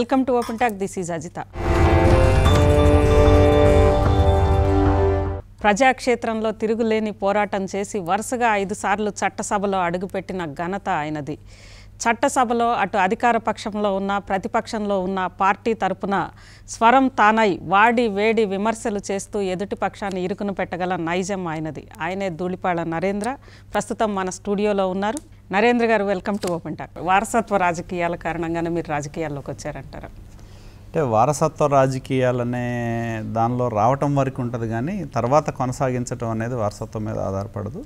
Welcome to open talk this is Ajitha ప్రజాక్షేత్రంలో తిరుగులేని పోరాటం చేసి వరుసగా ఐదు సార్లు చట్టసభలో అడుగుపెట్టిన ఘనత ఆయనది చట్టసభలో అటు అధికార పక్షంలో ఉన్న ప్రతిపక్షంలో ఉన్న పార్టీ తరపున స్వరం తానై వాడి వేడి విమర్శలు చేస్తూ ఎదుటి పక్షాన్ని ఇరుకును పెట్టగల నైజం ఆయనది ఆయనే ధూళిపాళ నరేంద్ర ప్రస్తుతం మన స్టూడియోలో ఉన్నారు నరేంద్ర గారు వెల్కమ్ టు ఓపెన్ టాక్ వారసత్వ రాజకీయాల కారణంగానే మీరు రాజకీయాల్లోకి వచ్చారంటారా అంటే వారసత్వ రాజకీయాలనే దానిలో రావటం వరకు ఉంటుంది కానీ తర్వాత కొనసాగించటం అనేది వారసత్వం మీద ఆధారపడదు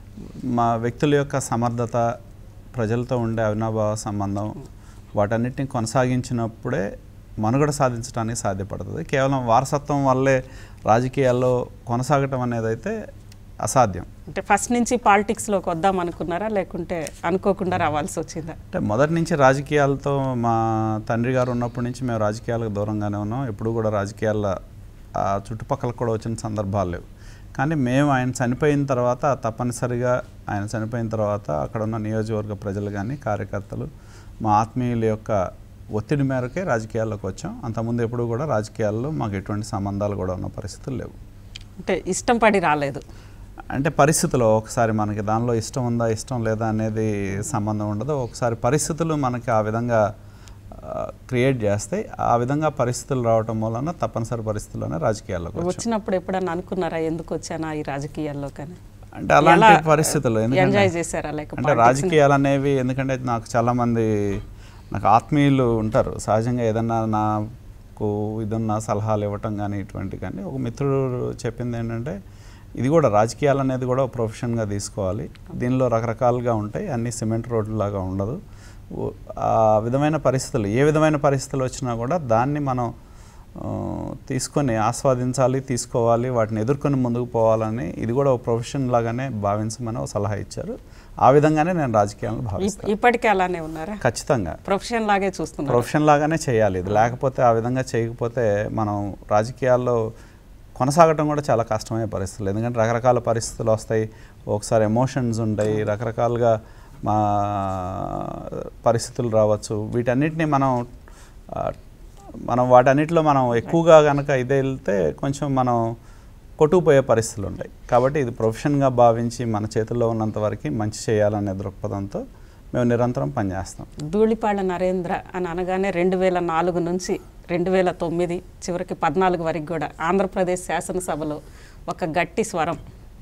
మా వ్యక్తుల యొక్క సమర్థత ప్రజలతో ఉండే అవినాభావ సంబంధం వాటన్నిటిని కొనసాగించినప్పుడే మనుగడ సాధించడానికి సాధ్యపడుతుంది కేవలం వారసత్వం వల్లే రాజకీయాల్లో కొనసాగటం అనేది అయితే అసాధ్యం అంటే ఫస్ట్ నుంచి పాలిటిక్స్లోకి వద్దాం అనుకున్నారా లేకుంటే అనుకోకుండా రావాల్సి వచ్చిందా అంటే మొదటి నుంచి రాజకీయాలతో మా తండ్రి గారు ఉన్నప్పటి నుంచి మేము రాజకీయాలకు దూరంగానే ఉన్నాం ఎప్పుడు కూడా రాజకీయాల ఆ చుట్టుపక్కల కూడా వచ్చిన సందర్భాలు లేవు కానీ మేము ఆయన చనిపోయిన తర్వాత తప్పనిసరిగా ఆయన చనిపోయిన తర్వాత అక్కడ ఉన్న నియోజకవర్గ ప్రజలు కానీ కార్యకర్తలు మా ఆత్మీయుల యొక్క ఒత్తిడి మేరకే రాజకీయాల్లోకి వచ్చాం అంతకుముందు ఎప్పుడు కూడా రాజకీయాల్లో మాకు ఎటువంటి సంబంధాలు కూడా ఉన్న పరిస్థితులు లేవు అంటే ఇష్టం పడి రాలేదు అంటే పరిస్థితులు ఒకసారి మనకి దానిలో ఇష్టం ఉందా ఇష్టం లేదా అనేది సంబంధం ఉండదు ఒకసారి పరిస్థితులు మనకి ఆ విధంగా క్రియేట్ చేస్తాయి ఆ విధంగా పరిస్థితులు రావటం వలన తప్పనిసరి పరిస్థితుల్లోనే రాజకీయాల్లోకి వచ్చాం వచ్చినప్పుడు ఎప్పుడన్నా అనుకున్నారా ఎందుకు వచ్చానా ఈ రాజకీయాల్లో కానీ అంటే అలాంటి పరిస్థితులు ఎందుకంటే ఎంజాయ్ చేశారా లేక అంటే రాజకీయాలు అనేవి ఎందుకంటే నాకు చాలామంది నాకు ఆత్మీయులు ఉంటారు సహజంగా ఏదన్నా నాకు ఇదన్న సలహాలు ఇవ్వటం కానీ ఇటువంటి కానీ ఒక మిత్రుడు చెప్పింది ఏంటంటే ఇది కూడా రాజకీయాలు అనేది కూడా ప్రొఫెషన్గా తీసుకోవాలి దీనిలో రకరకాలుగా ఉంటాయి అన్ని సిమెంట్ రోడ్లు లాగా ఉండదు ఓ- ఆ విధమైన పరిస్థితులు ఏ విధమైన పరిస్థితులు వచ్చినా కూడా దాన్ని మనం ఆ, తీసుకొని ఆస్వాదించాలి తీసుకోవాలి వాటిని ఎదుర్కొని ముందుకు పోవాలని ఇది కూడా ఒక ప్రొఫెషన్ లాగానే భావించమని ఒక సలహా ఇచ్చారు ఆ విధంగానే నేను రాజకీయాలను భావిస్తాను ఇప్పటికీ అలానే ఉన్నారా ఖచ్చితంగా ప్రొఫెషన్ లాగే చూస్తున్నారు ప్రొఫెషన్ లాగానే చేయాలి ఇది లేకపోతే ఆ విధంగా చేయకపోతే మనం రాజకీయాల్లో కొనసాగటం కూడా చాలా కష్టమయ్యే పరిస్థితులు ఎందుకంటే రకరకాల పరిస్థితులు వస్తాయి ఒకసారి ఎమోషన్స్ ఉంటాయి రకరకాలుగా మా పరిస్థితులు రావచ్చు వీటన్నిటిని మనం ఆ, మనం వాటన్నిటిలో మనం ఎక్కువగా కనుక ఇదే వెళ్తే కొంచెం మనం కొట్టుకుపోయే పరిస్థితులు ఉంటాయి కాబట్టి ఇది ప్రొఫెషన్గా భావించి మన చేతుల్లో ఉన్నంత వరకు మంచి చేయాలనే దృక్పథంతో మేము నిరంతరం పనిచేస్తాం ధూళిపాళ నరేంద్ర అని అనగానే రెండు వేల నాలుగు నుంచి రెండు వేల తొమ్మిది చివరికి పద్నాలుగు వరకు కూడా ఆంధ్రప్రదేశ్ శాసనసభలో ఒక గట్టి స్వరం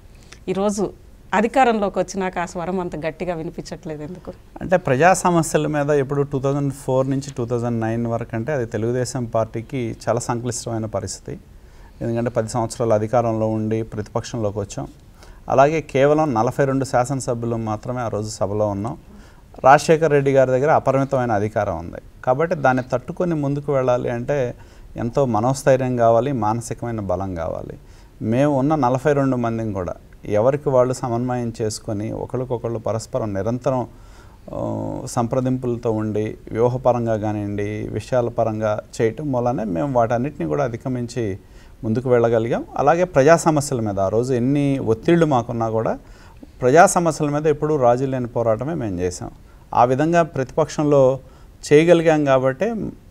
ఈరోజు అధికారంలోకి వచ్చినాక ఆ స్వరం అంత గట్టిగా వినిపించట్లేదు ఎందుకు అంటే ప్రజా సమస్యల మీద ఇప్పుడు టూ థౌజండ్ ఫోర్ నుంచి టూ థౌజండ్ నైన్ వరకు అంటే అది తెలుగుదేశం పార్టీకి చాలా సంక్లిష్టమైన పరిస్థితి ఎందుకంటే పది సంవత్సరాలు అధికారంలో ఉండి ప్రతిపక్షంలోకి వచ్చాం అలాగే కేవలం నలభై రెండు శాసనసభ్యులు మాత్రమే ఆ రోజు సభలో ఉన్నాం రాజశేఖర్ రెడ్డి గారి దగ్గర అపరిమితమైన అధికారం ఉంది కాబట్టి దాన్ని తట్టుకొని ముందుకు వెళ్ళాలి అంటే ఎంతో మనోస్థైర్యం కావాలి మానసికమైన బలం కావాలి మేము ఉన్న నలభై రెండు మందిని కూడా ఎవరికి వాళ్ళు సమన్వయం చేసుకొని ఒకరికొకళ్ళు పరస్పరం నిరంతరం ఆ, సంప్రదింపులతో ఉండి వ్యూహపరంగా కానివ్వండి విషయాల పరంగా చేయటం వల్లనే మేము వాటన్నిటిని కూడా అధిగమించి ముందుకు వెళ్ళగలిగాం అలాగే ప్రజా సమస్యల మీద ఆ రోజు ఎన్ని ఒత్తిళ్లు మాకున్నా కూడా ప్రజా సమస్యల మీద ఎప్పుడూ రాజీ లేని పోరాటమే మేము చేసాం ఆ విధంగా ప్రతిపక్షంలో చేయగలిగాం కాబట్టే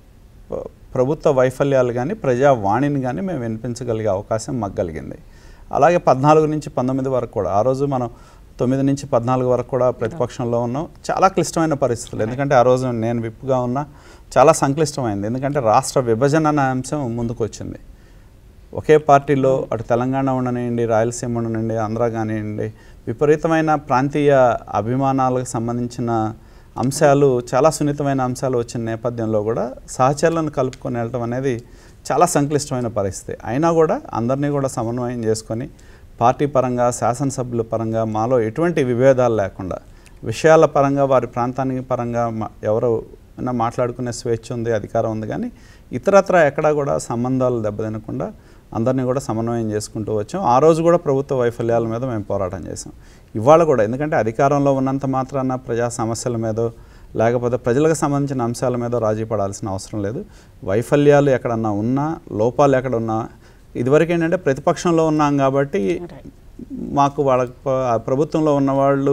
ప- ప్రభుత్వ వైఫల్యాలు కానీ ప్రజా వాణిని కానీ మేము వినిపించగలిగే అవకాశం మాకు కలిగింది అలాగే పద్నాలుగు నుంచి పంతొమ్మిది వరకు కూడా ఆ రోజు మనం తొమ్మిది నుంచి పద్నాలుగు వరకు కూడా ప్రతిపక్షంలో ఉన్నాం చాలా క్లిష్టమైన పరిస్థితులు ఎందుకంటే ఆ రోజు నేను విప్పుగా ఉన్నా చాలా సంక్లిష్టమైంది ఎందుకంటే రాష్ట్ర విభజన అనే అంశం ముందుకు వచ్చింది ఒకే పార్టీలో అటు తెలంగాణ ఉండనివ్వండి రాయలసీమ ఉండనివ్వండి ఆంధ్ర కానివ్వండి విపరీతమైన ప్రాంతీయ అభిమానాలకు సంబంధించిన అంశాలు చాలా సున్నితమైన అంశాలు వచ్చిన నేపథ్యంలో కూడా సహచరులను కలుపుకొని వెళ్ళటం అనేది చాలా సంక్లిష్టమైన పరిస్థితి అయినా కూడా అందరినీ కూడా సమన్వయం చేసుకొని పార్టీ పరంగా శాసనసభ్యుల పరంగా మాలో ఎటువంటి విభేదాలు లేకుండా విషయాల పరంగా వారి ప్రాంతానికి పరంగా మా- ఎవరు అయినా మాట్లాడుకునే స్వేచ్ఛ ఉంది అధికారం ఉంది కానీ ఇతరత్ర ఎక్కడా కూడా సంబంధాలు దెబ్బతినకుండా అందరినీ కూడా సమన్వయం చేసుకుంటూ వచ్చాం ఆ రోజు కూడా ప్రభుత్వ వైఫల్యాల మీద మేము పోరాటం చేసాం ఇవాళ కూడా ఎందుకంటే అధికారంలో ఉన్నంత మాత్రాన ప్రజా సమస్యల మీదో లేకపోతే ప్రజలకు సంబంధించిన అంశాల మీద రాజీ పడాల్సిన అవసరం లేదు వైఫల్యాలు ఎక్కడన్నా ఉన్నా లోపాలు ఎక్కడ ఉన్నా ఇదివరకు ఏంటంటే ప్రతిపక్షంలో ఉన్నాం కాబట్టి మాకు వాళ్ళ ప- ప్రభుత్వంలో ఉన్న వాళ్ళు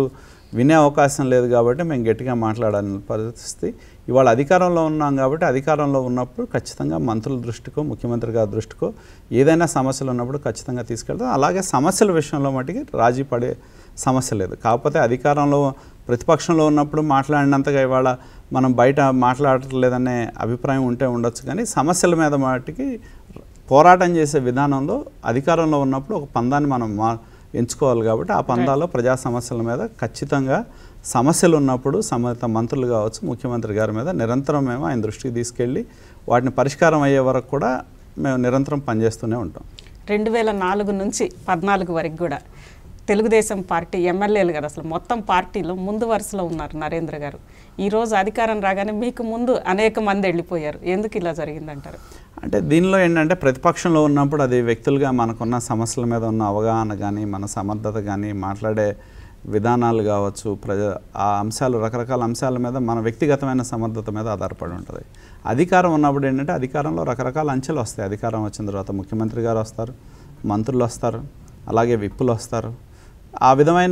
వినే అవకాశం లేదు కాబట్టి మేము గట్టిగా మాట్లాడాలని పరిస్థితి ఇవాళ అధికారంలో ఉన్నాం కాబట్టి అధికారంలో ఉన్నప్పుడు ఖచ్చితంగా మంత్రుల దృష్టికో ముఖ్యమంత్రి గారి దృష్టికో ఏదైనా సమస్యలు ఉన్నప్పుడు ఖచ్చితంగా తీసుకెళ్తాం అలాగే సమస్యల విషయంలో మటుకి రాజీ పడే సమస్య లేదు కాకపోతే అధికారంలో ప్రతిపక్షంలో ఉన్నప్పుడు మాట్లాడినంతగా ఇవాళ మనం బయట మాట్లాడట్లేదనే అభిప్రాయం ఉంటే ఉండొచ్చు కానీ సమస్యల మీద మటుకి పోరాటం చేసే విధానంలో అధికారంలో ఉన్నప్పుడు ఒక పందాన్ని మనం మా ఎంచుకోవాలి కాబట్టి ఆ పందాలో ప్రజా సమస్యల మీద ఖచ్చితంగా సమస్యలు ఉన్నప్పుడు సంబంధిత మంత్రులు కావచ్చు ముఖ్యమంత్రి గారి మీద నిరంతరం మేము ఆయన దృష్టికి తీసుకెళ్ళి వాటిని పరిష్కారం అయ్యే వరకు కూడా మేము నిరంతరం పనిచేస్తూనే ఉంటాం రెండు వేల నాలుగు నుంచి పద్నాలుగు వరకు కూడా తెలుగుదేశం పార్టీ ఎమ్మెల్యేలు గారు అసలు మొత్తం పార్టీలో ముందు వరుసలో ఉన్నారు నరేంద్ర గారు ఈరోజు అధికారం రాగానే మీకు ముందు అనేక మంది వెళ్ళిపోయారు ఎందుకు ఇలా జరిగిందంటారు అంటే దీనిలో ఏంటంటే ప్రతిపక్షంలో ఉన్నప్పుడు అది వ్యక్తులుగా మనకున్న సమస్యల మీద ఉన్న అవగాహన కానీ మన సమర్థత కానీ మాట్లాడే విధానాలు కావచ్చు ప్రజ ఆ అంశాలు రకరకాల అంశాల మీద మన వ్యక్తిగతమైన సమర్థత మీద ఆధారపడి ఉంటుంది అధికారం ఉన్నప్పుడు ఏంటంటే అధికారంలో రకరకాల అంచెలు వస్తాయి అధికారం వచ్చిన తర్వాత ముఖ్యమంత్రి గారు వస్తారు మంత్రులు వస్తారు అలాగే విప్పులు వస్తారు ఆ విధమైన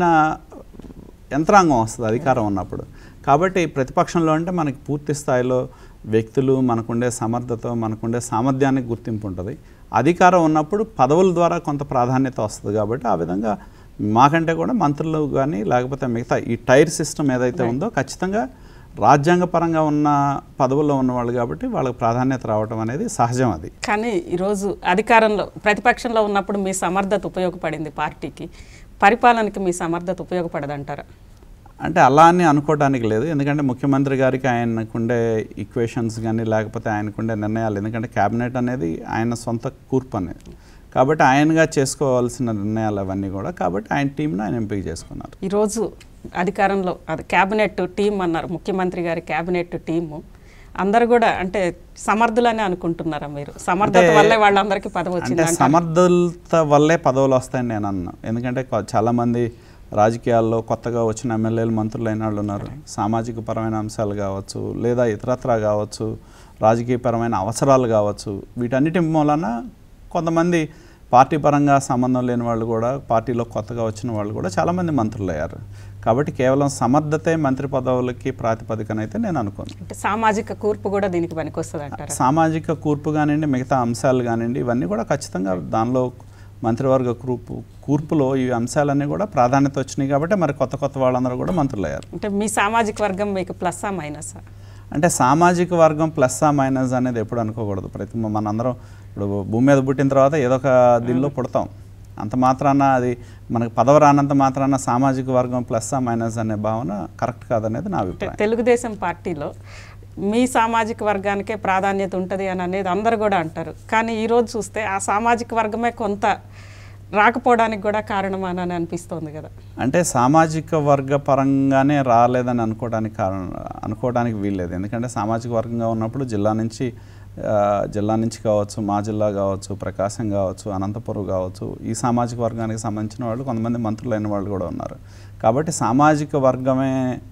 యంత్రాంగం వస్తుంది అధికారం ఉన్నప్పుడు కాబట్టి ప్రతిపక్షంలో అంటే మనకి పూర్తి స్థాయిలో వ్యక్తులు మనకుండే సమర్థత మనకుండే సామర్థ్యానికి గుర్తింపు ఉంటుంది అధికారం ఉన్నప్పుడు పదవుల ద్వారా కొంత ప్రాధాన్యత వస్తుంది కాబట్టి ఆ విధంగా మాకంటే కూడా మంత్రులు కానీ లేకపోతే మిగతా ఈ టైర్ సిస్టమ్ ఏదైతే ఉందో ఖచ్చితంగా రాజ్యాంగపరంగా ఉన్న పదవుల్లో ఉన్నవాళ్ళు కాబట్టి వాళ్ళకి ప్రాధాన్యత రావడం అనేది సహజం అది కానీ ఈరోజు అధికారంలో ప్రతిపక్షంలో ఉన్నప్పుడు మీ సమర్థత ఉపయోగపడింది పార్టీకి పరిపాలనకి మీ సమర్థత ఉపయోగపడదంటారా అంటే అలా అని అనుకోవడానికి లేదు ఎందుకంటే ముఖ్యమంత్రి గారికి ఆయనకుండే ఈక్వేషన్స్ కానీ లేకపోతే ఆయనకుండే నిర్ణయాలు ఎందుకంటే క్యాబినెట్ అనేది ఆయన సొంత కూర్పు అనేది కాబట్టి ఆయనగా చేసుకోవాల్సిన నిర్ణయాలు అవన్నీ కూడా కాబట్టి ఆయన టీంను ఆయన ఎంపిక చేసుకున్నారు ఈరోజు అధికారంలో అది క్యాబినెట్ టీం అన్నారు ముఖ్యమంత్రి గారి క్యాబినెట్ టీము అందరు కూడా అంటే సమర్థులనే అనుకుంటున్నారా మీరు సమర్థత అంటే- వల్లే వాళ్ళందరికీ పదవి అంటే వచ్చింది అంటారా? సమర్థత వల్లే పదవులు వస్తాయని నేను అన్నాను ఎందుకంటే కొ- చాలామంది రాజకీయాల్లో కొత్తగా వచ్చిన ఎమ్మెల్యేలు మంత్రులు అయిన వాళ్ళు ఉన్నారు సామాజిక పరమైన అంశాలు కావచ్చు లేదా ఇతరత్రా కావచ్చు రాజకీయపరమైన అవసరాలు కావచ్చు వీటన్నిటి మూలన కొంతమంది పార్టీ పరంగా సంబంధం లేని వాళ్ళు కూడా పార్టీలో కొత్తగా వచ్చిన వాళ్ళు కూడా చాలామంది మంత్రులు అయ్యారు కాబట్టి కేవలం సమర్థతే మంత్రి పదవులకి ప్రాతిపదికనైతే నేను అనుకోను అంటే సామాజిక కూర్పు కూడా దీనికి పనికొస్తుంది అంటారా సామాజిక కూర్పు కానివ్వండి మిగతా అంశాలు కానివ్వండి ఇవన్నీ కూడా ఖచ్చితంగా దానిలో మంత్రివర్గ కూర్పు కూర్పులో ఈ అంశాలన్నీ కూడా ప్రాధాన్యత వచ్చినాయి కాబట్టి మరి కొత్త కొత్త వాళ్ళందరూ కూడా మంత్రులు అయ్యారు అంటే మీ సామాజిక వర్గం మీకు ప్లస్ ఆ మైనసా అంటే సామాజిక వర్గం ప్లస్ ఆ మైనస్ అనేది ఎప్పుడు అనుకోకూడదు ప్రతి మనందరం ఇప్పుడు భూమి మీద పుట్టిన తర్వాత ఏదో ఒక దీనిలో పుడతాం అంత మాత్రాన అది మనకు పదవి రానంత మాత్రాన సామాజిక వర్గం ప్లస్ ఆ మైనస్ అనే భావన కరెక్ట్ కాదనేది నా అంటే అభిప్రాయం తెలుగుదేశం పార్టీలో మీ సామాజిక వర్గానికే ప్రాధాన్యత ఉంటుంది అని అనేది అందరు కూడా అంటారు కానీ ఈరోజు చూస్తే ఆ సామాజిక వర్గమే కొంత రాకపోవడానికి కూడా కారణం అని అనిపిస్తోంది కదా అంటే సామాజిక వర్గ పరంగానే రాలేదని అనుకోవడానికి కారణం అనుకోవడానికి వీల్లేదు ఎందుకంటే సామాజిక వర్గంగా ఉన్నప్పుడు జిల్లా నుంచి ఆ, జిల్లా నుంచి కావచ్చు మా జిల్లా కావచ్చు ప్రకాశం కావచ్చు అనంతపురం కావచ్చు ఈ సామాజిక వర్గానికి సంబంధించిన వాళ్ళు కొంతమంది మంత్రులైన వాళ్ళు కూడా ఉన్నారు కాబట్టి సామాజిక వర్గమే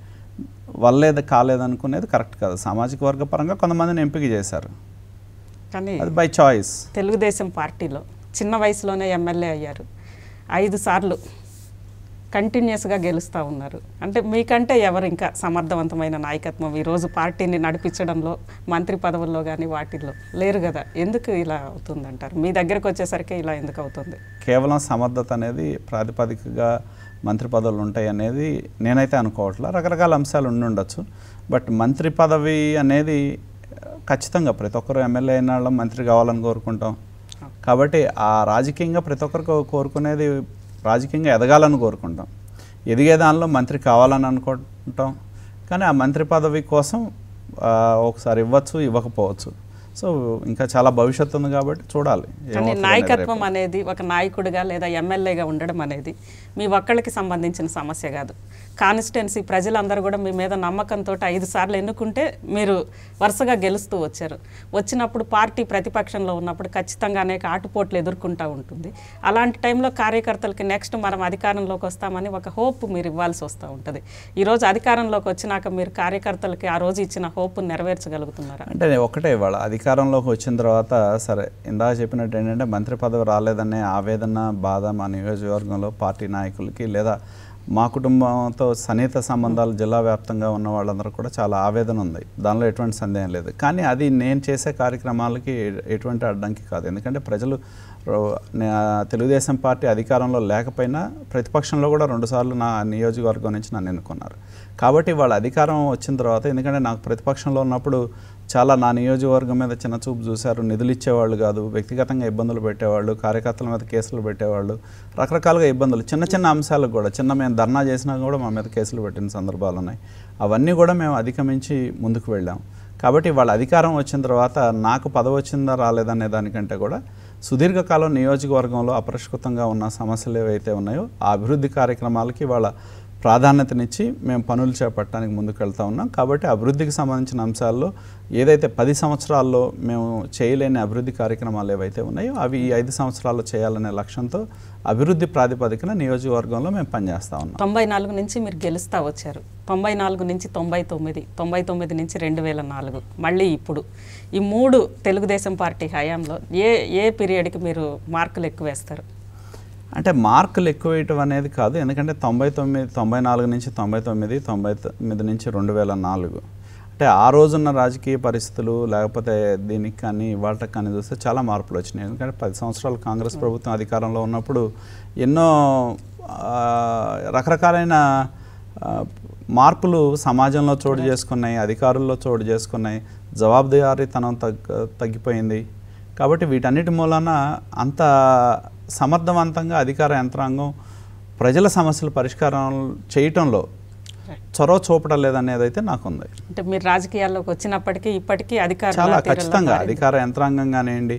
వల్లేదు కాలేదనుకునేది కరెక్ట్ కాదు సామాజిక వర్గ పరంగా కొంతమందిని ఎంపిక చేశారు కానీ అది బై చాయిస్ తెలుగుదేశం పార్టీలో చిన్న వయసులోనే ఎమ్మెల్యే అయ్యారు ఐదు సార్లు కంటిన్యూస్గా గెలుస్తూ ఉన్నారు అంటే మీకంటే ఎవరు ఇంకా సమర్థవంతమైన నాయకత్వం ఈరోజు పార్టీని నడిపించడంలో మంత్రి పదవుల్లో కానీ వాటిల్లో లేరు కదా ఎందుకు ఇలా అవుతుందంటారు మీ దగ్గరకు వచ్చేసరికి ఇలా ఎందుకు అవుతుంది కేవలం సమర్థత అనేది ప్రాతిపదికగా మంత్రి పదవులు ఉంటాయి అనేది నేనైతే అనుకోవట్లా రకరకాల అంశాలు ఉండి ఉండొచ్చు బట్ మంత్రి పదవి అనేది ఖచ్చితంగా ప్రతి ఒక్కరు ఎమ్మెల్యే అయిన వాళ్ళం మంత్రి కావాలని కోరుకుంటాం కాబట్టి ఆ రాజకీయంగా ప్రతి ఒక్కరు కో- కోరుకునేది రాజకీయంగా ఎదగాలని కోరుకుంటాం ఎదిగే దానిలో మంత్రి కావాలని అనుకుంటాం కానీ ఆ మంత్రి పదవి కోసం ఆ, ఒకసారి ఇవ్వచ్చు ఇవ్వకపోవచ్చు సో ఇంకా చాలా భవిష్యత్తు ఉంది కాబట్టి చూడాలి కానీ ఏమవుతుంది అనేది నాయకత్వం రేపు. అనేది ఒక నాయకుడిగా లేదా ఎమ్మెల్యేగా ఉండడం అనేది మీ ఒక్కళ్ళకి సంబంధించిన సమస్య కాదు కాన్స్టిట్యున్సీ ప్రజలందరూ కూడా మీ మీద నమ్మకంతో ఐదు సార్లు ఎన్నుకుంటే మీరు వరుసగా గెలుస్తూ వచ్చారు వచ్చినప్పుడు పార్టీ ప్రతిపక్షంలో ఉన్నప్పుడు ఖచ్చితంగా అనేక ఆటుపోట్లు ఎదుర్కొంటూ ఉంటుంది అలాంటి టైంలో కార్యకర్తలకి నెక్స్ట్ మనం అధికారంలోకి వస్తామని ఒక హోప్ మీరు ఇవ్వాల్సి వస్తూ ఉంటుంది ఈరోజు అధికారంలోకి వచ్చినాక మీరు కార్యకర్తలకి ఆ రోజు ఇచ్చిన హోప్ నెరవేర్చగలుగుతున్నారా అంటే ఒకటే ఇవాళ అధికారంలోకి వచ్చిన తర్వాత సరే ఇందాక చెప్పినట్టు ఏంటంటే మంత్రి పదవి రాలేదనే ఆవేదన బాధ మా నియోజకవర్గంలో పార్టీ నాయకులకి లేదా మా కుటుంబంతో సన్నిహిత సంబంధాలు జిల్లా వ్యాప్తంగా ఉన్న వాళ్ళందరూ కూడా చాలా ఆవేదన ఉంది దానిలో ఎటువంటి సందేహం లేదు కానీ అది నేను చేసే కార్యక్రమాలకి ఎటువంటి అడ్డంకి కాదు ఎందుకంటే ప్రజలు రో- నే- తెలుగుదేశం పార్టీ అధికారంలో లేకపోయినా ప్రతిపక్షంలో కూడా రెండుసార్లు నా నియోజకవర్గం నుంచి నన్ను ఎన్నుకున్నారు కాబట్టి వాళ్ళ అధికారం వచ్చిన తర్వాత ఎందుకంటే నాకు ప్రతిపక్షంలో ఉన్నప్పుడు చాలా నా నియోజకవర్గం మీద చిన్న చూపు చూశారు నిధులు ఇచ్చేవాళ్ళు కాదు వ్యక్తిగతంగా ఇబ్బందులు పెట్టేవాళ్ళు కార్యకర్తల మీద కేసులు పెట్టేవాళ్ళు రకరకాలుగా ఇబ్బందులు చిన్న చిన్న అంశాలకు కూడా చిన్న మేము ధర్నా చేసినా కూడా మా మీద కేసులు పెట్టిన సందర్భాలు ఉన్నాయి అవన్నీ కూడా మేము అధిగమించి ముందుకు వెళ్ళాం కాబట్టి వాళ్ళ అధికారం వచ్చిన తర్వాత నాకు పదవి వచ్చిందా రాలేదనే దానికంటే కూడా సుదీర్ఘకాలం నియోజకవర్గంలో అపరిష్కృతంగా ఉన్న సమస్యలు ఏవైతే ఉన్నాయో ఆ అభివృద్ధి కార్యక్రమాలకి వాళ్ళ ప్రాధాన్యతనిచ్చి మేము పనులు చేపట్టడానికి ముందుకు వెళ్తా ఉన్నాం కాబట్టి అభివృద్ధికి సంబంధించిన అంశాల్లో ఏదైతే పది సంవత్సరాల్లో మేము చేయలేని అభివృద్ధి కార్యక్రమాలు ఏవైతే ఉన్నాయో అవి ఈ ఐదు సంవత్సరాల్లో చేయాలనే లక్ష్యంతో అభివృద్ధి ప్రాతిపదికన నియోజకవర్గంలో మేము పనిచేస్తా ఉన్నాం తొంభై నాలుగు నుంచి మీరు గెలుస్తా వచ్చారు తొంభై నాలుగు నుంచి తొంభై తొమ్మిది తొంభై తొమ్మిది నుంచి రెండు వేల నాలుగు మళ్ళీ ఇప్పుడు ఈ మూడు తెలుగుదేశం పార్టీ హయాంలో ఏ ఏ పీరియడ్కి మీరు మార్కులు ఎక్కువ వేస్తారు అంటే మార్కులు ఎక్కువ వేయటం అనేది కాదు ఎందుకంటే తొంభై తొమ్మిది తొంభై నాలుగు నుంచి తొంభై తొమ్మిది తొంభై తొమ్మిది నుంచి రెండు వేల నాలుగు అంటే ఆ రోజున్న రాజకీయ పరిస్థితులు లేకపోతే దీనికి కానీ వాటికి కానీ చూస్తే చాలా మార్పులు వచ్చినాయి ఎందుకంటే పది సంవత్సరాలు కాంగ్రెస్ ప్రభుత్వం అధికారంలో ఉన్నప్పుడు ఎన్నో ఆ, రకరకాలైన ఆ, మార్పులు సమాజంలో చోటు చేసుకున్నాయి అధికారుల్లో చోటు చేసుకున్నాయి జవాబుదారీతనం తగ్గ తగ్గిపోయింది కాబట్టి వీటన్నిటి మూలన అంత సమర్థవంతంగా అధికార యంత్రాంగం ప్రజల సమస్యల పరిష్కారం చేయటంలో చొరవ చూపడం లేదనేది అయితే నాకుంది అంటే మీరు రాజకీయాల్లోకి వచ్చినప్పటికీ ఇప్పటికీ అధికారుల చాలా తీరులో ఖచ్చితంగా మారింది. అధికార యంత్రాంగం కానివ్వండి